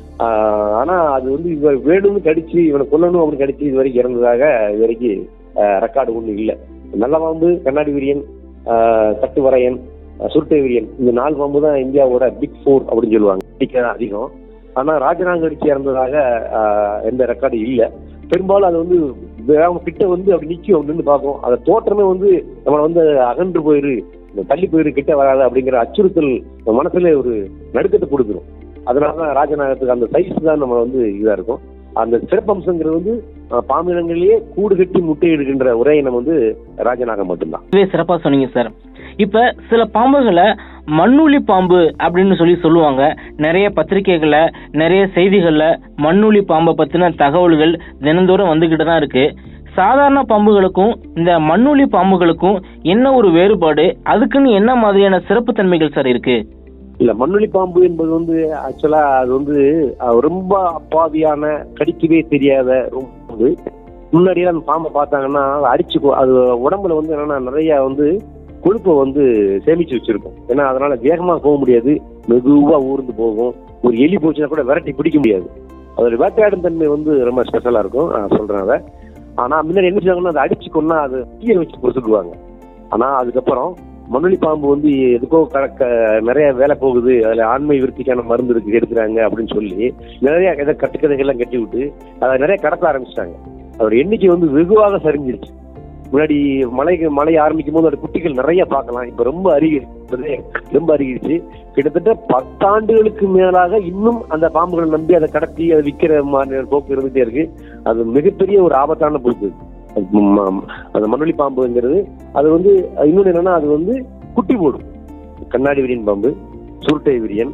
ஆஹ் ஆனா அது வந்து இவன் வேணும்னு கடிச்சு இவனை கொல்லணும் அப்படின்னு கடிச்சு இது வரைக்கும் இறந்ததாக இது வரைக்கும் ரெக்கார்டு ஒன்றும் இல்லை நல்ல பாம்பு கண்ணாடி விரியன் ஆஹ் கட்டுவரையன் ஆஹ் சுருட்டை விரியன் இந்த நாலு பாம்பு தான் இந்தியாவோட பிக் ஃபோர் அப்படின்னு சொல்லுவாங்க எண்ணிக்கை தான் அதிகம் ஆனா ராஜநாங்க அடிச்சு இறந்ததாக ஆஹ் எந்த ரெக்கார்டு இல்லை பெரும்பாலும் அது வந்து வேகம் கிட்ட வந்து அப்படி நிற்கும் அப்படின்னு பார்க்கும் அந்த தோற்றமே வந்து நம்மளை வந்து அகன்று போயிரு இந்த தள்ளி போயிரு கிட்ட வராது அப்படிங்கிற அச்சுறுத்தல் நம்ம மனசுல ஒரு நடுக்கத்தை கொடுத்துரும் அதனால தான் ராஜநாகத்துக்கு அந்த சைஸ் தான் நம்ம வந்து இதா இருக்கும் அந்த சிறப்பம்சங்கிறது வந்து அஹ், பாம்பினங்களிலேயே கூடு கட்டி முட்டையிடுகின்ற ஒரே இனம் வந்து ராஜநாகம் மட்டும்தான் இதுவே சிறப்பா சொன்னீங்க சார் இப்ப சில பாம்புகளை மண்ணுளி பாம்பு அப்படின்னு சொல்லி சொல்லுவாங்க நிறைய பத்திரிக்கைகள்ல நிறைய செய்திகள்ல மண்ணுளி பாம்பை பத்தின தகவல்கள் தினந்தோறும் வந்துகிட்டு தான் இருக்கு சாதாரண பாம்புகளுக்கும் இந்த மண்ணுளி பாம்புகளுக்கும் என்ன ஒரு வேறுபாடு அதுக்குன்னு என்ன மாதிரியான சிறப்பு தன்மைகள் சார் இருக்கு இல்ல மண்ணுளி பாம்பு என்பது வந்து ஆக்சுவலா அது வந்து அஹ், ரொம்ப அப்பாவியான கடிக்கவே தெரியாத ரொம்ப வந்து முன்னாடியே அந்த பாம்பை பார்த்தாங்கன்னா அதை அடிச்சு கொ- அது உடம்புல வந்து என்னன்னா நிறைய வந்து கொழுப்பை வந்து சேமிச்சு வச்சிருக்கும் ஏன்னா அதனால வேகமா போக முடியாது மெதுவா ஊர்ந்து போகும் ஒரு எலி போச்சுன்னா கூட விரட்டி பிடிக்க முடியாது அதோட வேட்டையாடும் தன்மை வந்து ரொம்ப ஸ்பெஷலா இருக்கும் நான் சொல்றேன் அதை ஆனா முன்னாடி என்ன செய்வாங்கன்னா அதை அடிச்சு கொன்னா அது தீயை வச்சு பொறுத்துக்குவாங்க ஆனா அதுக்கப்புறம் மண்ணுளி பாம்பு வந்து எதுக்கோ கணக்க நிறைய வேலை போகுது அதுல ஆண்மை விருத்திக்கான மருந்து இருக்கு எடுக்கிறாங்க அப்படின்னு சொல்லி நிறைய இதை கட்டுக்கதைகள்லாம் கட்டி விட்டு அதை நிறைய கடத்த ஆரம்பிச்சிட்டாங்க அதோட எண்ணிக்கை வந்து வெகுவாக சரிஞ்சிருச்சு முன்னாடி மழை மழை ஆரம்பிக்கும் போது அதோட குட்டிகள் நிறைய பார்க்கலாம் இப்ப ரொம்ப அருகி ரொம்ப அருகிருச்சு கிட்டத்தட்ட பத்தாண்டுகளுக்கு மேலாக இன்னும் அந்த பாம்புகளை நம்பி அதை கடத்தி அதை விற்கிற மாதிரி போக்கு இருந்துட்டே இருக்கு அது மிகப்பெரிய ஒரு ஆபத்தான போக்கு அது ம- ம- அந்த மண்ணுளி பாம்புங்கிறது அது வந்து இன்னொன்று என்னன்னா அது வந்து குட்டி போடும் கண்ணாடி விரியன் பாம்பு சுருட்டை விரியன்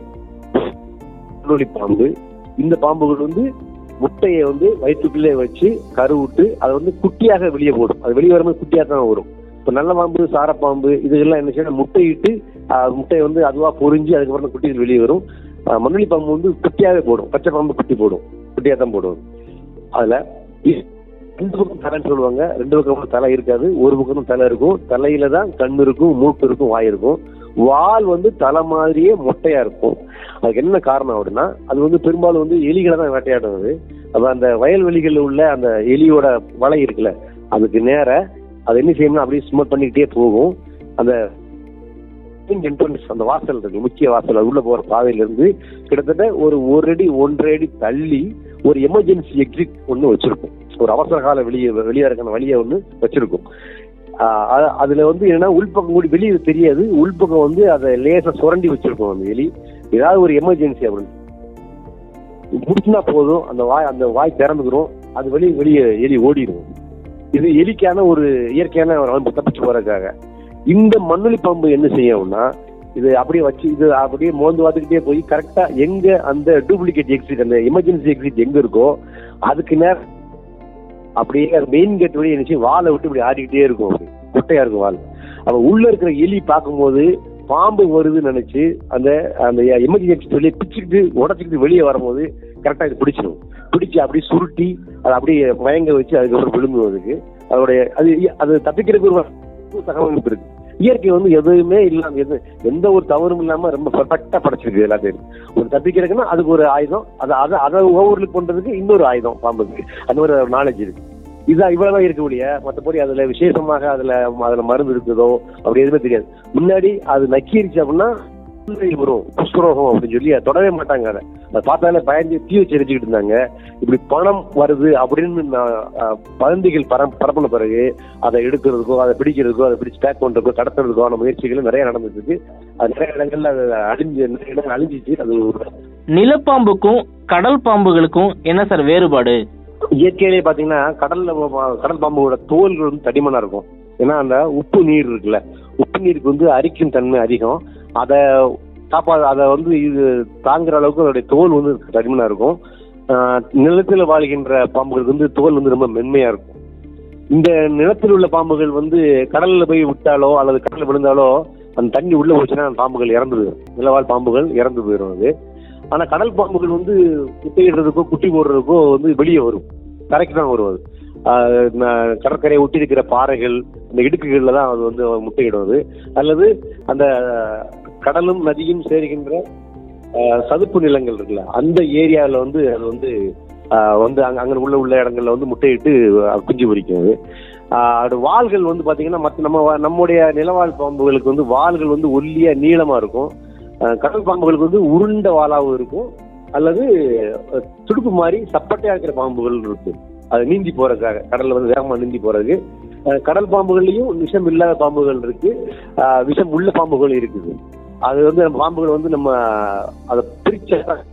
மண்ணுளி பாம்பு இந்த பாம்புகள் வந்து முட்டையை வந்து வயிற்றுக்குள்ளே வச்சு கருவிட்டு அதை வந்து குட்டியாக வெளியே போடும் அது வெளியே வரும்போது குட்டியாக தான் வரும் இப்போ நல்ல பாம்பு சாரப்பாம்பு இதெல்லாம் என்ன செய்யணும் முட்டையிட்டு ஆஹ், முட்டையை வந்து அதுவா பொரிஞ்சு அதுக்கப்புறம் தான் குட்டிகள் வெளியே வரும் ஆஹ், மண்ணுளி பாம்பு வந்து குட்டியாவே போடும் பச்சை பாம்பு குட்டி போடும் குட்டியா தான் போடும் அதுல இ- ரெண்டு பக்கம் தலைன்னு சொல்லுவாங்க ரெண்டு பக்கமும் தலை இருக்காது ஒரு பக்கமும் தலை இருக்கும் தலையில தான் கண் இருக்கும் மூக்கு இருக்கும் வாய் இருக்கும் வால் வந்து தலை மாதிரியே மொட்டையா இருக்கும் அதுக்கு என்ன காரணம் அப்படின்னா அது வந்து பெரும்பாலும் வந்து எலிகளை தான் வேட்டையாடுறது அப்ப அந்த வயல்வெளிகளில் உள்ள அந்த எலியோட வலை இருக்குல்ல அதுக்கு நேர அது என்ன செய்யணும்னா அப்படியே ஸ்மோட் பண்ணிக்கிட்டே போகும் அந்த என்ட்ரன்ஸ் அந்த வாசல் இருக்கு முக்கிய வாசல் அது உள்ள போற பாதையில இருந்து கிட்டத்தட்ட ஒரு ஒரு அடி ஒன்றரை அடி தள்ளி ஒரு எமர்ஜென்சி எக்ஸிட் ஒன்று வச்சிருக்கும் ஒரு அவசர கால வெளியே வெளியேறக்கான வழியை ஒன்று வச்சிருக்கும் ஆஹ் அ- அதுல வந்து என்னன்னா உள்பக்கம் கூடி வெளியே தெரியாது உள்பக்கம் வந்து அதை லேசா சுரண்டி வச்சிருக்கும் அந்த எலி ஏதாவது ஒரு எமர்ஜென்சி அப்படின்னு முடிச்சுனா போதும் அந்த வாய் அந்த வாய் திறந்துக்கிறோம் அது வெளியே வெளியே எலி ஓடிடும் இது எலிக்கான ஒரு இயற்கையான ஒரு அமைப்பு தப்பிச்சு போறதுக்காக இந்த மண்ணுளி பாம்பு என்ன செய்யும்னா இது அப்படியே வச்சு இது அப்படியே மோந்து பார்த்துக்கிட்டே போய் கரெக்டா எங்க அந்த டூப்ளிகேட் எக்ஸிட் அந்த எமர்ஜென்சி எக்ஸிட் எங்க இருக்கோ அதுக்கு நேரம் அப்படியே மெயின் கேட் வழி என்ன செய்யும் வாலை விட்டு இப்படி ஆடிக்கிட்டே இருக்கும் அப்படி குட்டையா இருக்கும் வால் அப்ப உள்ள இருக்கிற எலி பார்க்கும்போது பாம்பு வருதுன்னு நினைச்சு அந்த அந்த எமர்ஜென்சி சொல்லி பிச்சுக்கிட்டு உடச்சிக்கிட்டு வெளியே வரும்போது கரெக்டா இது பிடிச்சிடும் பிடிச்சு அப்படியே சுருட்டி அதை அப்படியே மயங்க வச்சு அதுக்கப்புறம் விழுங்கும் அதுக்கு அதோடைய அது அது தப்பிக்கிறதுக்கு ஒரு தகவமைப்பு இருக்கு இயற்கை வந்து எதுவுமே இல்லாம எது எந்த ஒரு தவறும் இல்லாம ரொம்ப பெர்ஃபெக்டா படைச்சிருக்கு எல்லாத்தையும் ஒரு தப்பிக்கிறதுக்குன்னா அதுக்கு ஒரு ஆயுதம் அதை அதை அதை ஓவர்லுக் பண்றதுக்கு இன்னொரு ஆயுதம் பாம்புக்கு அந்த ஒரு நாலேஜ் இருக்கு இதான் இவ்வளவுதான் இருக்க முடிய மற்றபடி அதுல விசேஷமாக அதுல அதுல மருந்து இருக்குதோ அப்படி எதுவுமே தெரியாது முன்னாடி அது நக்கிருச்சு அப்படின்னா புல்வெளி வரும் குஷ்டரோகம் அப்படின்னு சொல்லி அதை தொடவே மாட்டாங்க அதை அதை பார்த்தாலே பயந்து தீ வச்சு எரிஞ்சுக்கிட்டு இருந்தாங்க இப்படி பணம் வருது அப்படின்னு நான், அஹ், வதந்திகள் பரம் பரப்பின பிறகு அதை எடுக்கிறதுக்கோ அதை பிடிக்கிறதுக்கோ அதை பிடிச்சு பேக் பண்றதுக்கோ கடத்துறதுக்கான முயற்சிகள் நிறைய நடந்துட்டு இருக்கு அது நிறைய இடங்கள்ல அது அழிஞ்சு நிறைய இடங்கள் அழிஞ்சிச்சு அது ஒரு நிலப்பாம்புக்கும் கடல் பாம்புகளுக்கும் என்ன சார் வேறுபாடு இயற்கையிலே பாத்தீங்கன்னா கடல்ல பா- கடல் பாம்போட தோல்கள் வந்து தடிமனா இருக்கும் ஏன்னா அந்த உப்பு நீர் இருக்குல்ல உப்பு நீருக்கு வந்து அரிக்கும் தன்மை அதிகம் அதை காப்பா அதை வந்து இது தாங்குற அளவுக்கு அதோடைய தோல் வந்து தடிமனா இருக்கும் ஆஹ் நிலத்துல வாழ்கின்ற பாம்புகளுக்கு வந்து தோல் வந்து ரொம்ப மென்மையா இருக்கும் இந்த நிலத்தில் உள்ள பாம்புகள் வந்து கடல்ல போய் விட்டாலோ அல்லது கடல்ல விழுந்தாலோ அந்த தண்ணி உள்ள போச்சுன்னா அந்த பாம்புகள் இறந்து போயிடும் நிலவாழ் பாம்புகள் இறந்து போயிடும் அது ஆனா கடல் பாம்புகள் வந்து குட்டையிடுறதுக்கோ குட்டி போடுறதுக்கோ வந்து வெளியே வரும் கரைக்கு தான் வரும் அது ஆஹ் ந- கடற்கரையை ஒட்டி இருக்கிற பாறைகள் இந்த இடுக்குகள்ல தான் அது வந்து முட்டையிடும் அது அல்லது அந்த கடலும் நதியும் சேர்கின்ற ஆஹ் சதுப்பு நிலங்கள் இருக்குல்ல அந்த ஏரியாவில் வந்து அது வந்து ஆஹ் வந்து அங்க அங்க உள்ள உள்ள இடங்கள்ல வந்து முட்டையிட்டு அஹ் குஞ்சு பொரிக்கும் அது ஆஹ் அது வாள்கள் வந்து பாத்தீங்கன்னா மற்ற நம்ம வா- நம்முடைய நிலவாழ் பாம்புகளுக்கு வந்து வாள்கள் வந்து ஒல்லியா நீளமா இருக்கும் ஆஹ் கடல் பாம்புகளுக்கு வந்து உருண்ட வாளாவும் இருக்கும் அல்லது அஹ், துடுப்பு மாதிரி சப்பட்டையா இருக்கிற பாம்புகள் இருக்கு அது நீந்தி போறதுக்காக கடல்ல வந்து வேகமா நீந்தி போறதுக்கு அஹ், கடல் பாம்புகள்லயும் விஷம் இல்லாத பாம்புகள் இருக்கு ஆஹ், விஷம் உள்ள பாம்புகள் இருக்குது அது வந்து நம்ம பாம்புகள் வந்து நம்ம அதை பிரிச்ச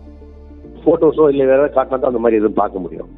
போட்டோஸோ இல்லை வேற ஏதாவது காட்டினா தான் அந்த மாதிரி எதுவும் பார்க்க முடியும்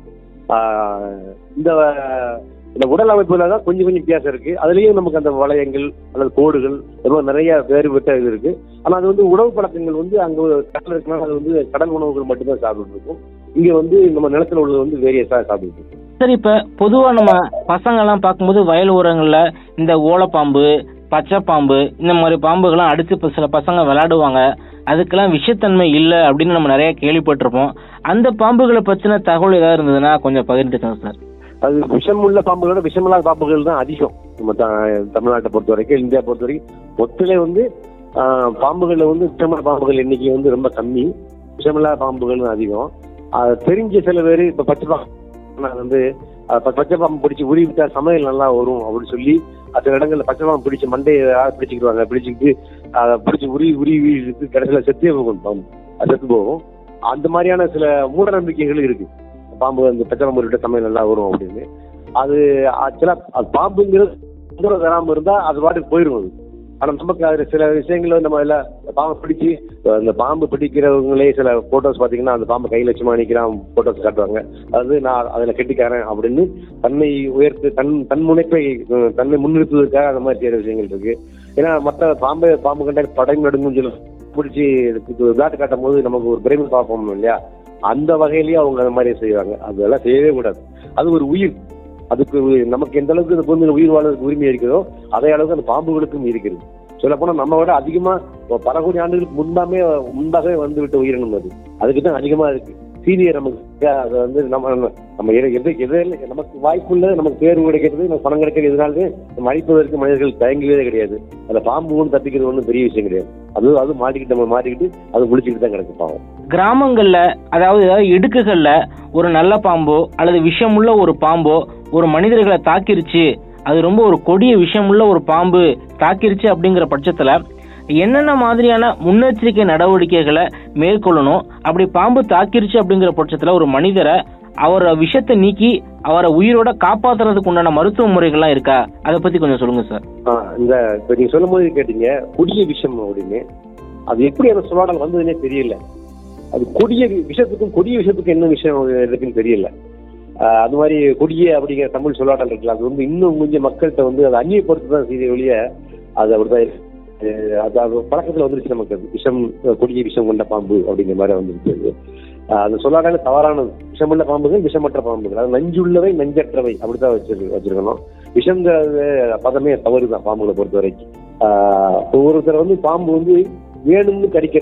ஆஹ், இந்த இந்த உடல் அமைப்புல தான் கொஞ்சம் கொஞ்சம் வித்தியாசம் இருக்கு அதுலயும் நமக்கு அந்த வளையங்கள் அல்லது கோடுகள் இந்த மாதிரி நிறைய வேறுபட்ட இது இருக்கு ஆனா அது வந்து உணவு பழக்கங்கள் வந்து அங்க கடல் இருக்குன்னா அது வந்து கடல் உணவுகள் மட்டும்தான் சாப்பிட்டு இருக்கும் இங்க வந்து நம்ம நிலத்துல உள்ளது வந்து வேரியஸா சாப்பிட்டு இருக்கும் சரி இப்ப பொதுவா நம்ம பசங்க எல்லாம் பார்க்கும்போது வயல் ஓரங்கள்ல இந்த ஓலப்பாம்பு பச்சை பாம்பு இந்த மாதிரி பாம்புகள்லாம் அடிச்சு இப்ப சில பசங்க விளையாடுவாங்க அதுக்கெல்லாம் விஷத்தன்மை இல்லை அப்படின்னு நம்ம நிறைய கேள்விப்பட்டிருப்போம் அந்த பாம்புகளை பத்தின தகவல் ஏதாவது இருந்ததுன்னா கொஞ்சம் பகிர்ந்துக்கோங்க சார் அது விஷம் உள்ள பாம்புகளோட விஷமில்லாத பாம்புகள் தான் அதிகம் நம்ம த- தமிழ்நாட்டை பொறுத்த வரைக்கும் இந்தியா பொறுத்த வரைக்கும் மொத்தத்திலே வந்து ஆஹ், பாம்புகள்ல வந்து விஷமுள்ள பாம்புகள் எண்ணிக்கை வந்து ரொம்ப கம்மி விஷமில்லாத பாம்புகள் தான் அதிகம் அது தெரிஞ்ச சில பேர் இப்ப பச்சை பாம்பு அது வந்து அஹ், ப- பச்சை பாம்பு பிடிச்சி உரி விட்டா சமையல் நல்லா வரும் அப்படின்னு சொல்லி சில இடங்கள்ல பச்சை பாம்பு பிடிச்சி மண்டையை பிடிச்சிக்கிடுவாங்க பிடிச்சிக்கிட்டு அதை பிடிச்சி உரி உரி இழுத்து கடைசியில் செத்தே போகும் பாம்பு அது செத்து போகும் அந்த மாதிரியான சில மூட நம்பிக்கைகள் இருக்கு பாம்பு அந்த பச்சை பாம்பு விட்ட சமையல் நல்லா வரும் அப்படின்னு அது ஆக்சுவலா அது பாம்புங்கிறது தொந்தரவு தராம இருந்தா அது பாட்டுக்கு போயிடும் அது ஆனா நமக்கு அதுல சில விஷயங்கள் வந்து நம்ம எல்லாம் பாம்பை பிடிச்சி அந்த பாம்பு பிடிக்கிறவங்களே சில போட்டோஸ் பாத்தீங்கன்னா அந்த பாம்பு கையில சும்மா நிக்கிறான் போட்டோஸ் காட்டுவாங்க அது நான் அதுல கெட்டிக்காரன் அப்படின்னு தன்னை உயர்த்து தன் தன் முனைப்பை அஹ், தன்னை முன்னிறுத்துவதற்காக அந்த மாதிரி செய்யற விஷயங்கள் இருக்கு ஏன்னா மற்ற பாம்பு பாம்பு கண்ட படை நடுங்கும் சொல்லி பிடிச்சி விளையாட்டு காட்டும் போது நமக்கு ஒரு பிரேமி பார்ப்போம் இல்லையா அந்த வகையிலயே அவங்க அந்த மாதிரி செய்வாங்க அதெல்லாம் செய்யவே கூடாது அது ஒரு உயிர் அதுக்கு ஒரு- நமக்கு எந்த அளவுக்கு இந்த பூமியில உயிர் வாழ்றதுக்கு உரிமை இருக்கிறதோ அதே அளவுக்கு அந்த பாம்புகளுக்கும் இருக்கிறது சொல்ல போனா நம்ம விட அதிகமா ஒரு பல கோடி ஆண்டுகளுக்கு முன்பாமே முன்பாகவே வந்து விட்ட உயிரினம் அது அதுக்கு தான் அதிகமா இருக்கு சீனியர் நமக்கு அது வந்து நம்ம நம்ம எது எது எது நமக்கு வாய்ப்புள்ள நமக்கு தேர்வு கிடைக்கிறது நமக்கு பணம் கிடைக்கிறது எதனாலே நம்ம அழிப்பதற்கு மனிதர்கள் தயங்குவதே கிடையாது அந்த பாம்பு ஒன்று தப்பிக்கிறது ஒன்றும் பெரிய விஷயம் கிடையாது அது அது மாட்டிக்கிட்டு நம்ம மாட்டிக்கிட்டு அது குளிச்சுக்கிட்டு தான் கிடக்கு பாவம் கிராமங்கள்ல அதாவது ஏதாவது இடுக்குகள்ல ஒரு நல்ல பாம்போ அல்லது விஷமுள்ள ஒரு பாம்போ ஒரு மனிதர்களை தாக்கிருச்சு அது ரொம்ப ஒரு கொடிய விஷமுள்ள ஒரு பாம்பு தாக்கிருச்சு அப்படிங்கிற பட்சத்துல என்னென்ன மாதிரியான முன்னெச்சரிக்கை நடவடிக்கைகளை மேற்கொள்ளணும் அப்படி பாம்பு தாக்கிருச்சு அப்படிங்கிற பட்சத்துல ஒரு மனிதரை அவரை விஷத்தை நீக்கி அவரை உயிரோட காப்பாத்துறதுக்கு உண்டான மருத்துவ முறைகள்லாம் இருக்கா அதை பத்தி கொஞ்சம் சொல்லுங்க சார் ஆ, இந்த இப்ப நீங்க சொல்லும் போது கேட்டீங்க கொடிய விஷம் அப்படின்னு அது எப்படி அந்த சொல்லாடல் வந்ததுன்னே தெரியல அது கொடிய வி- விஷத்துக்கும் கொடிய விஷத்துக்கும் என்ன விஷயம் இருக்குன்னு தெரியல ஆ, அது மாதிரி கொடிய அப்படிங்கிற தமிழ் சொல்லாடல் இருக்குல்ல அது வந்து இன்னும் கொஞ்சம் மக்கள்கிட்ட வந்து அதை அந்நியப்படுத்தி தான் செய்த ஒழிய அது அப்படிதான் இருக்கு. அஹ் அது அது பழக்கத்துல வந்துருச்சு நமக்கு அது விஷம் கொடிய விஷம் கொண்ட பாம்பு அப்படிங்கிற மாதிரி வந்துருச்சு அது. ஆஹ் அந்த சொல்லாடல தவறானது விஷமுள்ள பாம்புகள் விஷமற்ற பாம்புகள் அது நஞ்சுள்ளவை நஞ்சற்றவை அப்படித்தான் வச்சிரு வச்சிருக்கணும் விஷங்கிற பதமே தவறு தான் பாம்புகளை பொறுத்த வரைக்கும் ஆஹ் ஒருத்தர் வந்து பாம்பு வந்து வேணும்னு கடிக்க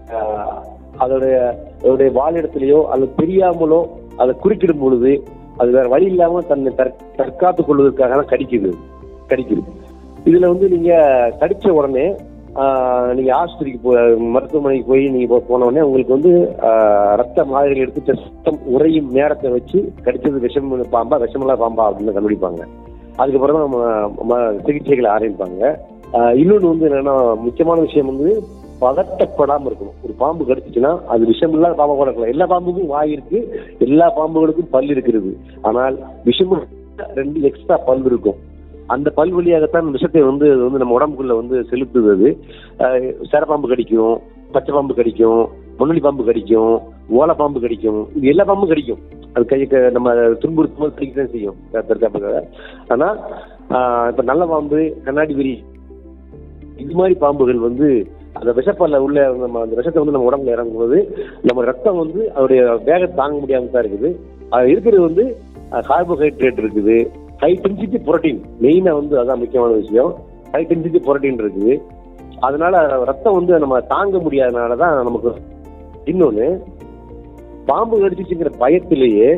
ஆஹ் அதோடைய அதோடைய வாழிடத்திலேயோ அல்லது தெரியாமலோ அதை குறுக்கிடும் பொழுது அது வேற வழி இல்லாம தன்னை தற்- தற்காத்துக் கொள்வதற்காக தான் கடிக்குது கடிக்குது இதுல வந்து நீங்க கடிச்ச உடனே ஆஹ், நீங்க ஆஸ்பத்திரிக்கு போ மருத்துவமனைக்கு போய் நீங்க போ- போன உடனே உங்களுக்கு வந்து ஆஹ், ரத்த மாதிரிகள் எடுத்து ரத்தம் உறையும் நேரத்தை வச்சு கடிச்சது விஷம் பாம்பா விஷமில்லா பாம்பா அப்படின்னு கண்டுபிடிப்பாங்க அதுக்கப்புறம் தான் நம்ம நம்ம சிகிச்சைகளை ஆரம்பிப்பாங்க ஆஹ், இன்னொன்னு வந்து என்னன்னா முக்கியமான விஷயம் வந்து பதட்டப்படாம இருக்கணும் ஒரு பாம்பு கடிச்சிச்சுன்னா அது விஷம் இல்லாத பாம்பா கூட இருக்கலாம் எல்லா பாம்புக்கும் வாய் இருக்கு எல்லா பாம்புகளுக்கும் பல் இருக்கிறது ஆனால் விஷம் ரெண்டு எக்ஸ்ட்ரா பல் இருக்கும் அந்த பல் வழியாகத்தான் விஷத்தை வந்து அது வந்து நம்ம உடம்புக்குள்ள வந்து செலுத்துது அது ஆஹ் சேரப்பாம்பு கடிக்கும் பச்சை பாம்பு கடிக்கும் முன்னணி பாம்பு கடிக்கும் ஓலை பாம்பு கடிக்கும் இது எல்லா பாம்பும் கடிக்கும் அது கை க- நம்ம துன்புறுத்தும் போது கடிக்க தான் செய்யும் தற்காப்புக்காக ஆனா ஆஹ் இப்ப நல்ல பாம்பு கண்ணாடி விரி இது மாதிரி பாம்புகள் வந்து அந்த விஷப்பல்ல உள்ள நம்ம அந்த விஷத்தை வந்து நம்ம உடம்புல இறங்கும்போது நம்ம ரத்தம் வந்து அதோடைய வேகத்தை தாங்க முடியாம தான் இருக்குது அது இருக்கிறது வந்து கார்போஹைட்ரேட் இருக்குது ஹை டென்சிட்டி புரோட்டீன் மெயினா வந்து அதான் முக்கியமான விஷயம் ஹை டென்சிட்டி புரோட்டீன் இருக்குது அதனால ரத்தம் வந்து நம்ம தாங்க முடியாதனால தான் நமக்கு இன்னொன்னு பாம்பு கடிச்சிச்சுங்கிற பயத்திலேயே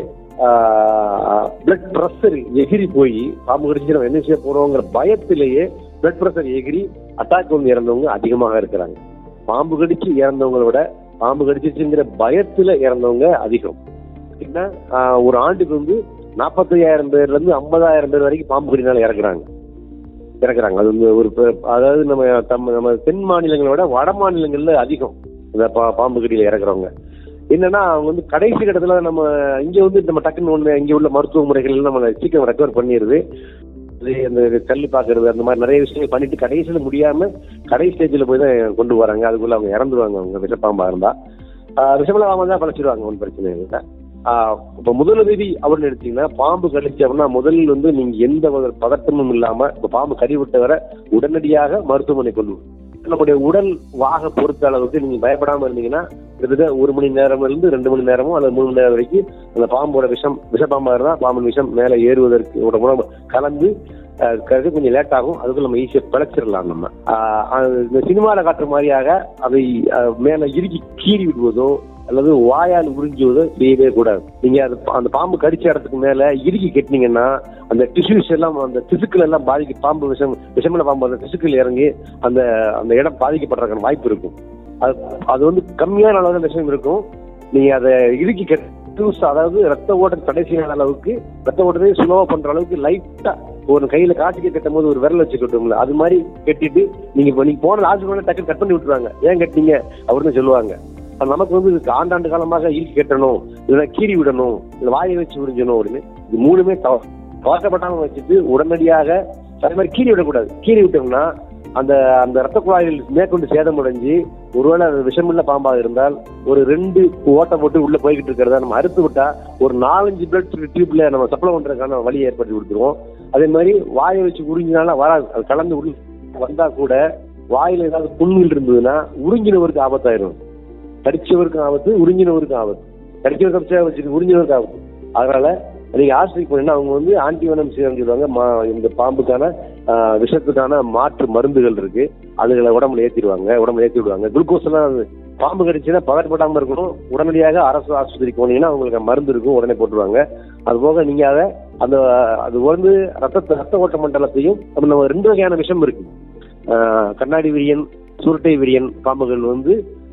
பிளட் ப்ரெஷர் எகிரி போய் பாம்பு கடிச்சு நம்ம என்ன செய்ய போறோங்கிற பயத்திலேயே பிளட் ப்ரெஷர் எகிரி அட்டாக் வந்து இறந்தவங்க அதிகமாக இருக்கிறாங்க பாம்பு கடிச்சு இறந்தவங்களை விட பாம்பு கடிச்சிச்சுங்கிற பயத்துல இறந்தவங்க அதிகம் என்ன ஆஹ் ஒரு ஆண்டுக்கு வந்து நாற்பத்தையாயிரம் பேர்ல இருந்து ஐம்பதாயிரம் பேர் வரைக்கும் பாம்பு கடினால இறக்குறாங்க இறக்குறாங்க அது வந்து ஒரு ப- அதாவது நம்ம தம் நம்ம தென் மாநிலங்களை விட வட மாநிலங்கள்ல அதிகம் இந்த பா- பாம்பு கடியில இறக்குறவங்க என்னன்னா அவங்க வந்து கடைசி கட்டத்துல நம்ம இங்க வந்து நம்ம டக்குன்னு ஒண்ணு இங்க உள்ள மருத்துவ முறைகள் நம்ம சீக்கிரம் ரெக்கவர் பண்ணிடுது அது அந்த கல் பாக்குறது அந்த மாதிரி நிறைய விஷயங்கள் பண்ணிட்டு கடைசியில முடியாம கடைசி ஸ்டேஜ்ல போய் தான் கொண்டு வராங்க அதுக்குள்ள அவங்க இறந்துருவாங்க அவங்க விஷப்பாம்பா இருந்தா ஆஹ் விஷமல பாம்பா தான் பழச்சிடுவாங்க ஒன்றும் பிரச்சனை இல்லை ஆஹ் இப்ப முதலுதவி அப்படின்னு எடுத்தீங்கன்னா பாம்பு கடிச்சு அப்படின்னா முதலில் வந்து நீங்க எந்த ஒரு பதட்டமும் இல்லாம இப்ப பாம்பு கறி விட்ட வர உடனடியாக மருத்துவமனை கொண்டு வரணும். நம்முடைய உடல் வாக பொறுத்த அளவுக்கு நீங்க பயப்படாம இருந்தீங்கன்னா கிட்டத்தட்ட ஒரு மணி நேரம் இருந்து ரெண்டு மணி நேரமோ அல்லது மூணு மணி நேரம் வரைக்கும் அந்த பாம்போட விஷம் விஷப்பாம்பா இருந்தா பாம்பின் விஷம் மேலே ஏறுவதற்கு ஒரு உணவு கலந்து அஹ், கறக்க கொஞ்சம் லேட் ஆகும் அதுக்குள்ள நம்ம ஈஸியா பிழைச்சிடலாம் நம்ம ஆஹ், அது இந்த சினிமாவில் காட்டுற மாதிரியாக அதை அஹ், மேல இறுக்கி கீறி விடுவதோ அல்லது வாயால் உறிஞ்சுவதோ செய்யவே கூடாது நீங்க அது அந்த பாம்பு கடிச்ச இடத்துக்கு மேல இறுக்கி கட்டினீங்கன்னா அந்த டிஷ்யூஸ் எல்லாம் அந்த திசுக்கள் எல்லாம் பாதிக்க பாம்பு விஷம் விஷமுள்ள பாம்பு அந்த திசுக்கள் இறங்கி அந்த அந்த இடம் பாதிக்கப்படுறதுக்கான வாய்ப்பு இருக்கும் அது அது வந்து கம்மியான அளவு விஷயம் இருக்கும் நீங்க அதை இறுக்கி கட்டு அதாவது ரத்த ஓட்டம் கடைசியான அளவுக்கு ரத்த ஓட்டத்தை சுலோவா பண்ற அளவுக்கு லைட்டா ஒரு கையில காட்டுக்கு கட்டும் போது ஒரு விரல் வச்சு கட்டும்ல அது மாதிரி கட்டிட்டு நீங்க இப்போ நீங்க போன ஹாஸ்பிட்டல் டக்கு கட் பண்ணி விட்டுருவாங்க ஏன் கட்டிங்க அப்படின்னு சொல்லுவாங்க அது நமக்கு வந்து இதுக்கு ஆண்டாண்டு காலமாக இறுக்கி கட்டணும் இல்லைன்னா கீறி விடணும் இல்லை வாயை வச்சு உறிஞ்சணும் அப்படின்னு இது மூணுமே தவ- கவசப்பட்டாம வச்சுட்டு உடனடியாக அதே மாதிரி கீறி விடக்கூடாது கீறி விட்டோம்னா அந்த அந்த ரத்த குழாய்கள் மேற்கொண்டு சேதமடைஞ்சு ஒருவேளை அது விஷமுள்ள பாம்பாக இருந்தால் ஒரு ரெண்டு ஓட்டை போட்டு உள்ள போய்கிட்டு இருக்கிறத நம்ம அறுத்து விட்டா ஒரு நாலஞ்சு பிளட் டியூப்ல நம்ம சப்ளை பண்றதுக்கான வழி ஏற்படுத்தி கொடுத்துருவோம் அதே மாதிரி வாயை வச்சு உறிஞ்சினால வராது அது கலந்து உள்ள வந்தா கூட வாயில ஏதாவது புண்ணுகள் இருந்ததுன்னா உறிஞ்சினவருக்கு ஆபத்தாயிரும் கடிச்சவருக்கும் ஆபத்து உறிஞ்சினவருக்கும் ஆபத்து கடிச்சவர் கடிச்சா வச்சுட்டு உறிஞ்சினவருக்கு ஆபத்து அதனால நீங்க ஆஸ்பத்திரிக்கு போனீங்கன்னா அவங்க வந்து ஆன்டிவனம் சீரம் சொல்லுவாங்க மா- இந்த பாம்புக்கான ஆஹ், விஷத்துக்கான மாற்று மருந்துகள் இருக்கு அதுகளை உடம்புல ஏத்திடுவாங்க உடம்புல ஏத்தி விடுவாங்க குளுக்கோஸ் எல்லாம் அது பாம்பு கடிச்சுன்னா பதட்டப்படாம இருக்கணும் உடனடியாக அரசு ஆஸ்பத்திரிக்கு போனீங்கன்னா அவங்களுக்கு மருந்து இருக்கும் உடனே போட்டுருவாங்க அது போக நீங்க அதை அந்த அது வந்து ரத்த ரத்த ஓட்ட மண்டலத்தையும் அப்ப நம்ம ரெண்டு வகையான விஷம் இருக்கு ஆஹ், கண்ணாடி விரியன் சுருட்டை விரியன் பாம்புகள் வந்து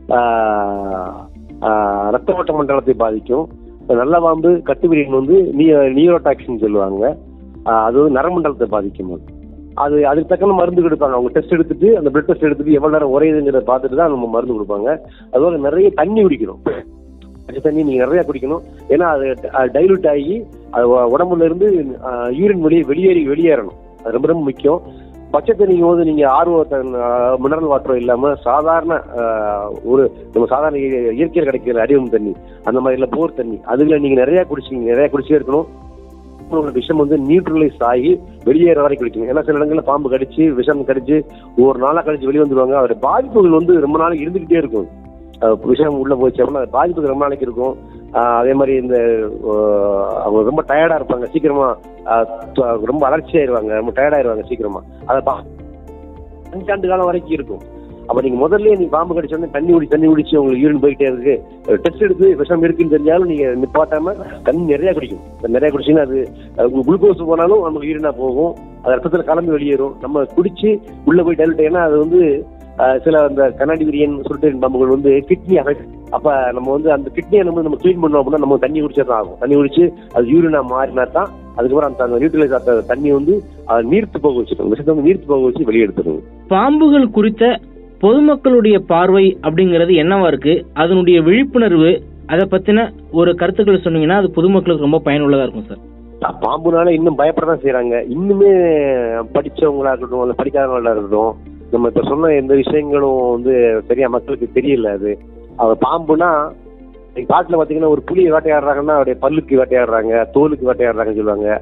ஆஹ், ஆஹ், ரத்த ஓட்ட மண்டலத்தை பாதிக்கும் நல்ல பாம்பு கட்டு விரியன் வந்து நியூரோடாக்சின் சொல்லுவாங்க ஆஹ், அது வந்து நரமண்டலத்தை பாதிக்கும் அது. அது அதுக்கு தக்கன மருந்து கொடுப்பாங்க அவங்க டெஸ்ட் எடுத்துட்டு அந்த பிளட் டெஸ்ட் எடுத்துட்டு எவ்வளவு நேரம் உரையுதுங்கிறத பார்த்துட்டு தான் நம்ம மருந்து கொடுப்பாங்க அதுபோல நிறைய தண்ணி குடிக்கணும் பச்சை தண்ணி நீங்க நிறைய குடிக்கணும் ஏன்னா அது டைலூட் ஆகி அது உ- உடம்புல இருந்து யூரின் வெளியே வெளியேறி வெளியேறணும் அது ரொம்ப ரொம்ப முக்கியம் பச்சை தண்ணிக்கும் போது நீங்க ஆர்வ மினரல் வாட்டரும் இல்லாம சாதாரண ஆஹ், ஒரு நம்ம சாதாரண இய- இயற்கையில் கிடைக்கிற அடிவம் தண்ணி அந்த மாதிரி இல்ல போர் தண்ணி அதுல நீங்க நிறைய குடிச்சீங்க நிறைய குடிச்சே இருக்கணும் உங்களோட விஷம் வந்து நியூட்ரலைஸ் ஆகி வெளியேற வரைக்கும் குடிக்கணும் ஏன்னா சில இடங்கள்ல பாம்பு கடிச்சு விஷம் கடிச்சு ஒரு நாளா கழிச்சு வெளியே வந்துருவாங்க அதோட பாதிப்புகள் வந்து ரொம்ப நாளைக்கு இருந்துகிட்டே இருக்கும் அஹ் விஷம் உள்ள போச்சு அப்படின்னா அது பாதிப்புகள் ரொம்ப நாளைக்கு இருக்கும் ஆஹ் அதே மாதிரி இந்த ஆஹ் அவங்க ரொம்ப டயர்டா இருப்பாங்க சீக்கிரமா ஆஹ் த- ரொம்ப அலர்ச்சியாயிருவாங்க ரொம்ப டயர்டாயிருவாங்க சீக்கிரமா அதை பா அஞ்சாண்டு காலம் வரைக்கும் இருக்கும் அப்ப நீங்க முதல்ல நீங்க பாம்பு கடிச்ச உடனே தண்ணி குடி தண்ணி குடிச்சு உங்களுக்கு யூரின் போயிட்டே இருக்கு டெஸ்ட் எடுத்து விஷம் இருக்குன்னு தெரிஞ்சாலும் நீங்க நிப்பாட்டாம தண்ணி நிறைய குடிக்கும் நிறைய குடிச்சீங்கன்னா அது அது உங்களுக்கு குளுக்கோஸ் போனாலும் நமக்கு யூரினா போகும் அது ரத்தத்துல கலந்து வெளியேறும் நம்ம குடிச்சு உள்ள போய் டைலட் ஏன்னா அது வந்து ஆஹ், சில அந்த கண்ணாடி விரியன் சுருட்டின் பாம்புகள் வந்து கிட்னி அஃபெக்ட் அப்ப நம்ம வந்து அந்த கிட்னியை நம்ம நம்ம க்ளீன் பண்ணோம் அப்படின்னா நம்ம தண்ணி குடிச்சா தான் ஆகும் தண்ணி குடிச்சு அது யூரினா மாறினா தான் அதுக்கப்புறம் அந்த அந்த நியூட்ரலைஸ் ஆத்த தண்ணி வந்து அது நீர்த்து போக வச்சிடும் விஷத்தை வந்து நீர்த்து போக வச்சு வெளியே எடுத்துடும் பாம்புகள் குறித்த பொதுமக்களுடைய பார்வை அப்படிங்கிறது என்னவா இருக்கு அதனுடைய விழிப்புணர்வு அதை பத்தின ஒரு கருத்துக்கள் சொன்னீங்கன்னா அது பொதுமக்களுக்கு ரொம்ப பயனுள்ளதா இருக்கும் சார் பாம்புனால இன்னும் பயப்பட தான் செய்யறாங்க இன்னுமே படிச்சவங்களா இருக்கட்டும் இல்ல படிக்காதவங்களா இருக்கட்டும் நம்ம இப்ப சொன்ன எந்த விஷயங்களும் வந்து சரியா மக்களுக்கு தெரியல அது அது பாம்புனா நீங்க காட்டுல பாத்தீங்கன்னா ஒரு புலியை வேட்டையாடுறாங்கன்னா அவருடைய பல்லுக்கு வேட்டையாடுறாங்க தோலுக்கு வேட்டையாடுறாங்கன்னு சொல்லுவாங்க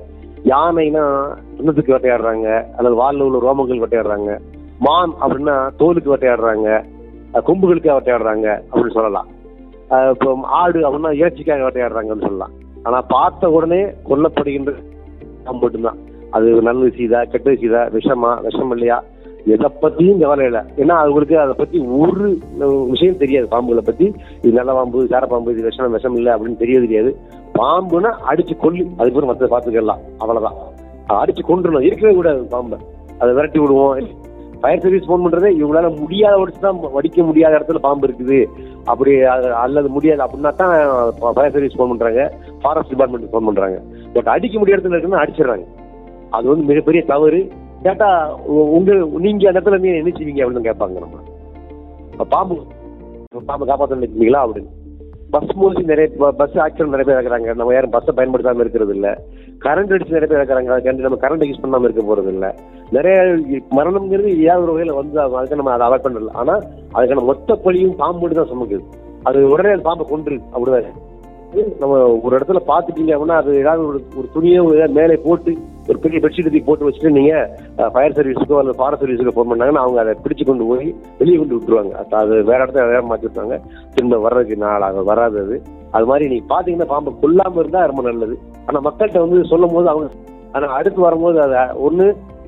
யானைனா சின்னத்துக்கு வேட்டையாடுறாங்க அல்லது வால்ல உள்ள ரோமங்கள் வேட்டையாடுறாங்க மான் அப்படின்னா தோலுக்கு வேட்டையாடுறாங்க அஹ் கொம்புகளுக்கு வேட்டையாடுறாங்க அப்படின்னு சொல்லலாம் அஹ் இப்போ ஆடு அப்படின்னா இறைச்சிக்காக வேட்டையாடுறாங்கன்னு சொல்லலாம் ஆனா பார்த்த உடனே கொல்லப்படுகின்ற பாம்பு மட்டும்தான் அது நல்லது செய்தா கெட்டது செய்தா விஷமா விஷம் இல்லையா எதை பத்தியும் கவலை இல்லை ஏன்னா அவங்களுக்கு அதை பத்தி ஒரு விஷயம் தெரியாது பாம்புகளை பத்தி இது நல்ல பாம்பு சார பாம்பு இது விஷம் விஷம் இல்லை அப்படின்னு தெரியவே தெரியாது பாம்புனா அடிச்சு கொல்லு அதுக்கு பிறகு மற்ற பார்த்துக்கலாம் அவ்வளவுதான் அதை அடிச்சு கொண்டுடணும் இருக்கவே கூடாது பாம்பை அதை விரட்டி விடுவோம் ஃபயர் சர்வீஸ் ஃபோன் பண்றதே இவங்களால முடியாத ஒடிச்சு தான் வடிக்க முடியாத இடத்துல பாம்பு இருக்குது அப்படி அது- அல்லது முடியாது அப்படின்னா தான் ஃபயர் சர்வீஸ் ஃபோன் பண்றாங்க ஃபாரஸ்ட் டிபார்ட்மெண்ட் ஃபோன் பண்றாங்க பட் அடிக்க முடியாத இடத்துல இருக்குன்னா அடிச்சிடுறாங்க அது வந்து மிகப்பெரிய தவறு கேட்டா உ- உங்க நீங்க அந்த இடத்துல நீங்க என்ன செய்வீங்க அப்படின்னு கேட்பாங்க நம்ம இப்ப பாம்பு பாம்பு காப்பாற்ற நினைக்கிறீங்களா அப்படின்னு பஸ் மூழ்கி நிறைய பஸ் ஆக்சிடென்ட் நிறைய பேர் இருக்கிறாங்க நம்ம யாரும் பஸ்ஸை பயன்படுத்தாம இருக்கிறது இல்ல கரண்ட் அடிச்சு நிறைய பேர் இருக்கிறாங்க அதுக்காண்டி நம்ம கரண்ட் யூஸ் பண்ணாம இருக்க போறது இல்ல நிறைய மரணம்ங்கிறது ஏதாவது ஒரு வகையில வந்து அதுக்கு நம்ம அதை அவாய்ட் பண்ணல ஆனா அதுக்கான மொத்த பழியும் பாம்பு தான் சுமக்குது அது உடனே அந்த பாம்பை கொன்று அப்படிதான் நம்ம ஒரு இடத்துல பாத்துட்டீங்க அப்படின்னா அது ஏதாவது ஒரு ஒரு துணியோ ஏதாவது மேலே போட்டு ஒரு பெரிய பெட்ஷீட் தூக்கி போட்டு வச்சுட்டு நீங்க ஃபயர் சர்வீஸுக்கோ அல்லது ஃபாரஸ்ட் சர்வீஸுக்கோ ஃபோன் பண்ணாங்கன்னா அவங்க அதை பிடிச்சு கொண்டு போய் வெளியே கொண்டு விட்டுருவாங்க அது- அது வேற இடத்துல வேற மாத்தி விட்டாங்க திரும்ப வர்றதுக்கு நாள் ஆகும் வராது அது அது மாதிரி நீங்க பாத்தீங்கன்னா பாம்பை கொல்லாம இருந்தா ரொம்ப நல்லது ஆனா மக்கள்கிட்ட வந்து சொல்லும் போது அவங்க ஆனா அடுத்து வரும்போது அதை ஒண்ணு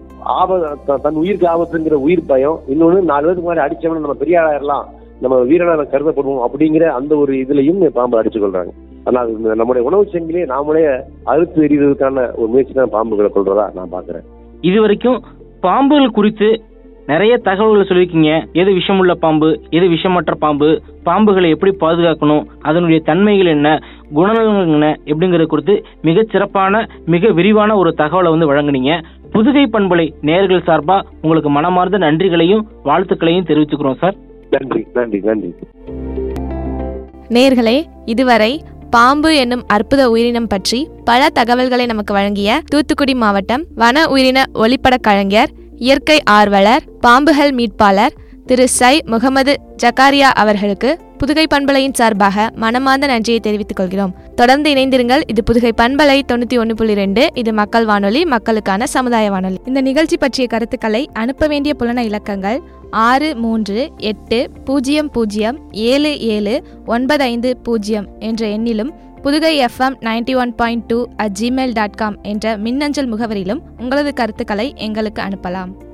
ஆபத்து தன் உயிருக்கு ஆபத்துங்கிற உயிர் பயம் இன்னொன்னு நாலு பேருக்கு முன்னாடி அடிச்சவன நம்ம பெரிய ஆளாயிரலாம் நம்ம வீரனா கருதப்படுவோம் அப்படிங்கிற அந்த ஒரு இதுலயும் பாம்பு அடிச்சு கொள்றாங்க ஆனா அது இந்த நம்முடைய உணவு சங்கிலே நாமளே அறுத்து எறிவதற்கான ஒரு முயற்சி தான் பாம்புகளை கொள்றதா நான் பாக்குறேன் இது வரைக்கும் பாம்புகள் குறித்து நிறைய தகவல்களை சொல்லியிருக்கீங்க எது விஷமுள்ள பாம்பு எது விஷமற்ற பாம்பு பாம்புகளை எப்படி பாதுகாக்கணும் அதனுடைய தன்மைகள் என்ன குணநலங்கள் என்ன எப்படிங்கிறது குறித்து மிகச் சிறப்பான மிக விரிவான ஒரு தகவலை வந்து வழங்குனீங்க புதுகை பண்பலை நேர்கள் சார்பா உங்களுக்கு மனமார்ந்த நன்றிகளையும் வாழ்த்துக்களையும் தெரிவிச்சுக்கிறோம் சார் நன்றி நன்றி நன்றி நேர்களே இதுவரை பாம்பு என்னும் அற்புத உயிரினம் பற்றி பல தகவல்களை நமக்கு வழங்கிய தூத்துக்குடி மாவட்டம் வன உயிரின ஒளிப்படக் கலைஞர் இயற்கை ஆர்வலர் பாம்புகள் மீட்பாளர் திரு சை முகமது ஜக்காரியா அவர்களுக்கு புதுகை பண்பலையின் சார்பாக மனமார்ந்த நன்றியை தெரிவித்துக் கொள்கிறோம் தொடர்ந்து இணைந்திருங்கள் இது புதுகை பண்பலை தொண்ணூத்தி ஒன்று புள்ளி ரெண்டு இது மக்கள் வானொலி மக்களுக்கான சமுதாய வானொலி இந்த நிகழ்ச்சி பற்றிய கருத்துக்களை அனுப்ப வேண்டிய புலன இலக்கங்கள் ஆறு மூன்று எட்டு பூஜ்ஜியம் பூஜ்ஜியம் ஏழு ஏழு ஒன்பது ஐந்து பூஜ்ஜியம் என்ற எண்ணிலும் Pudugai FM ninety one point two at Gmail dot com என்ற மின்னஞ்சல் முகவரியிலும் உங்களது கருத்துக்களை எங்களுக்கு அனுப்பலாம்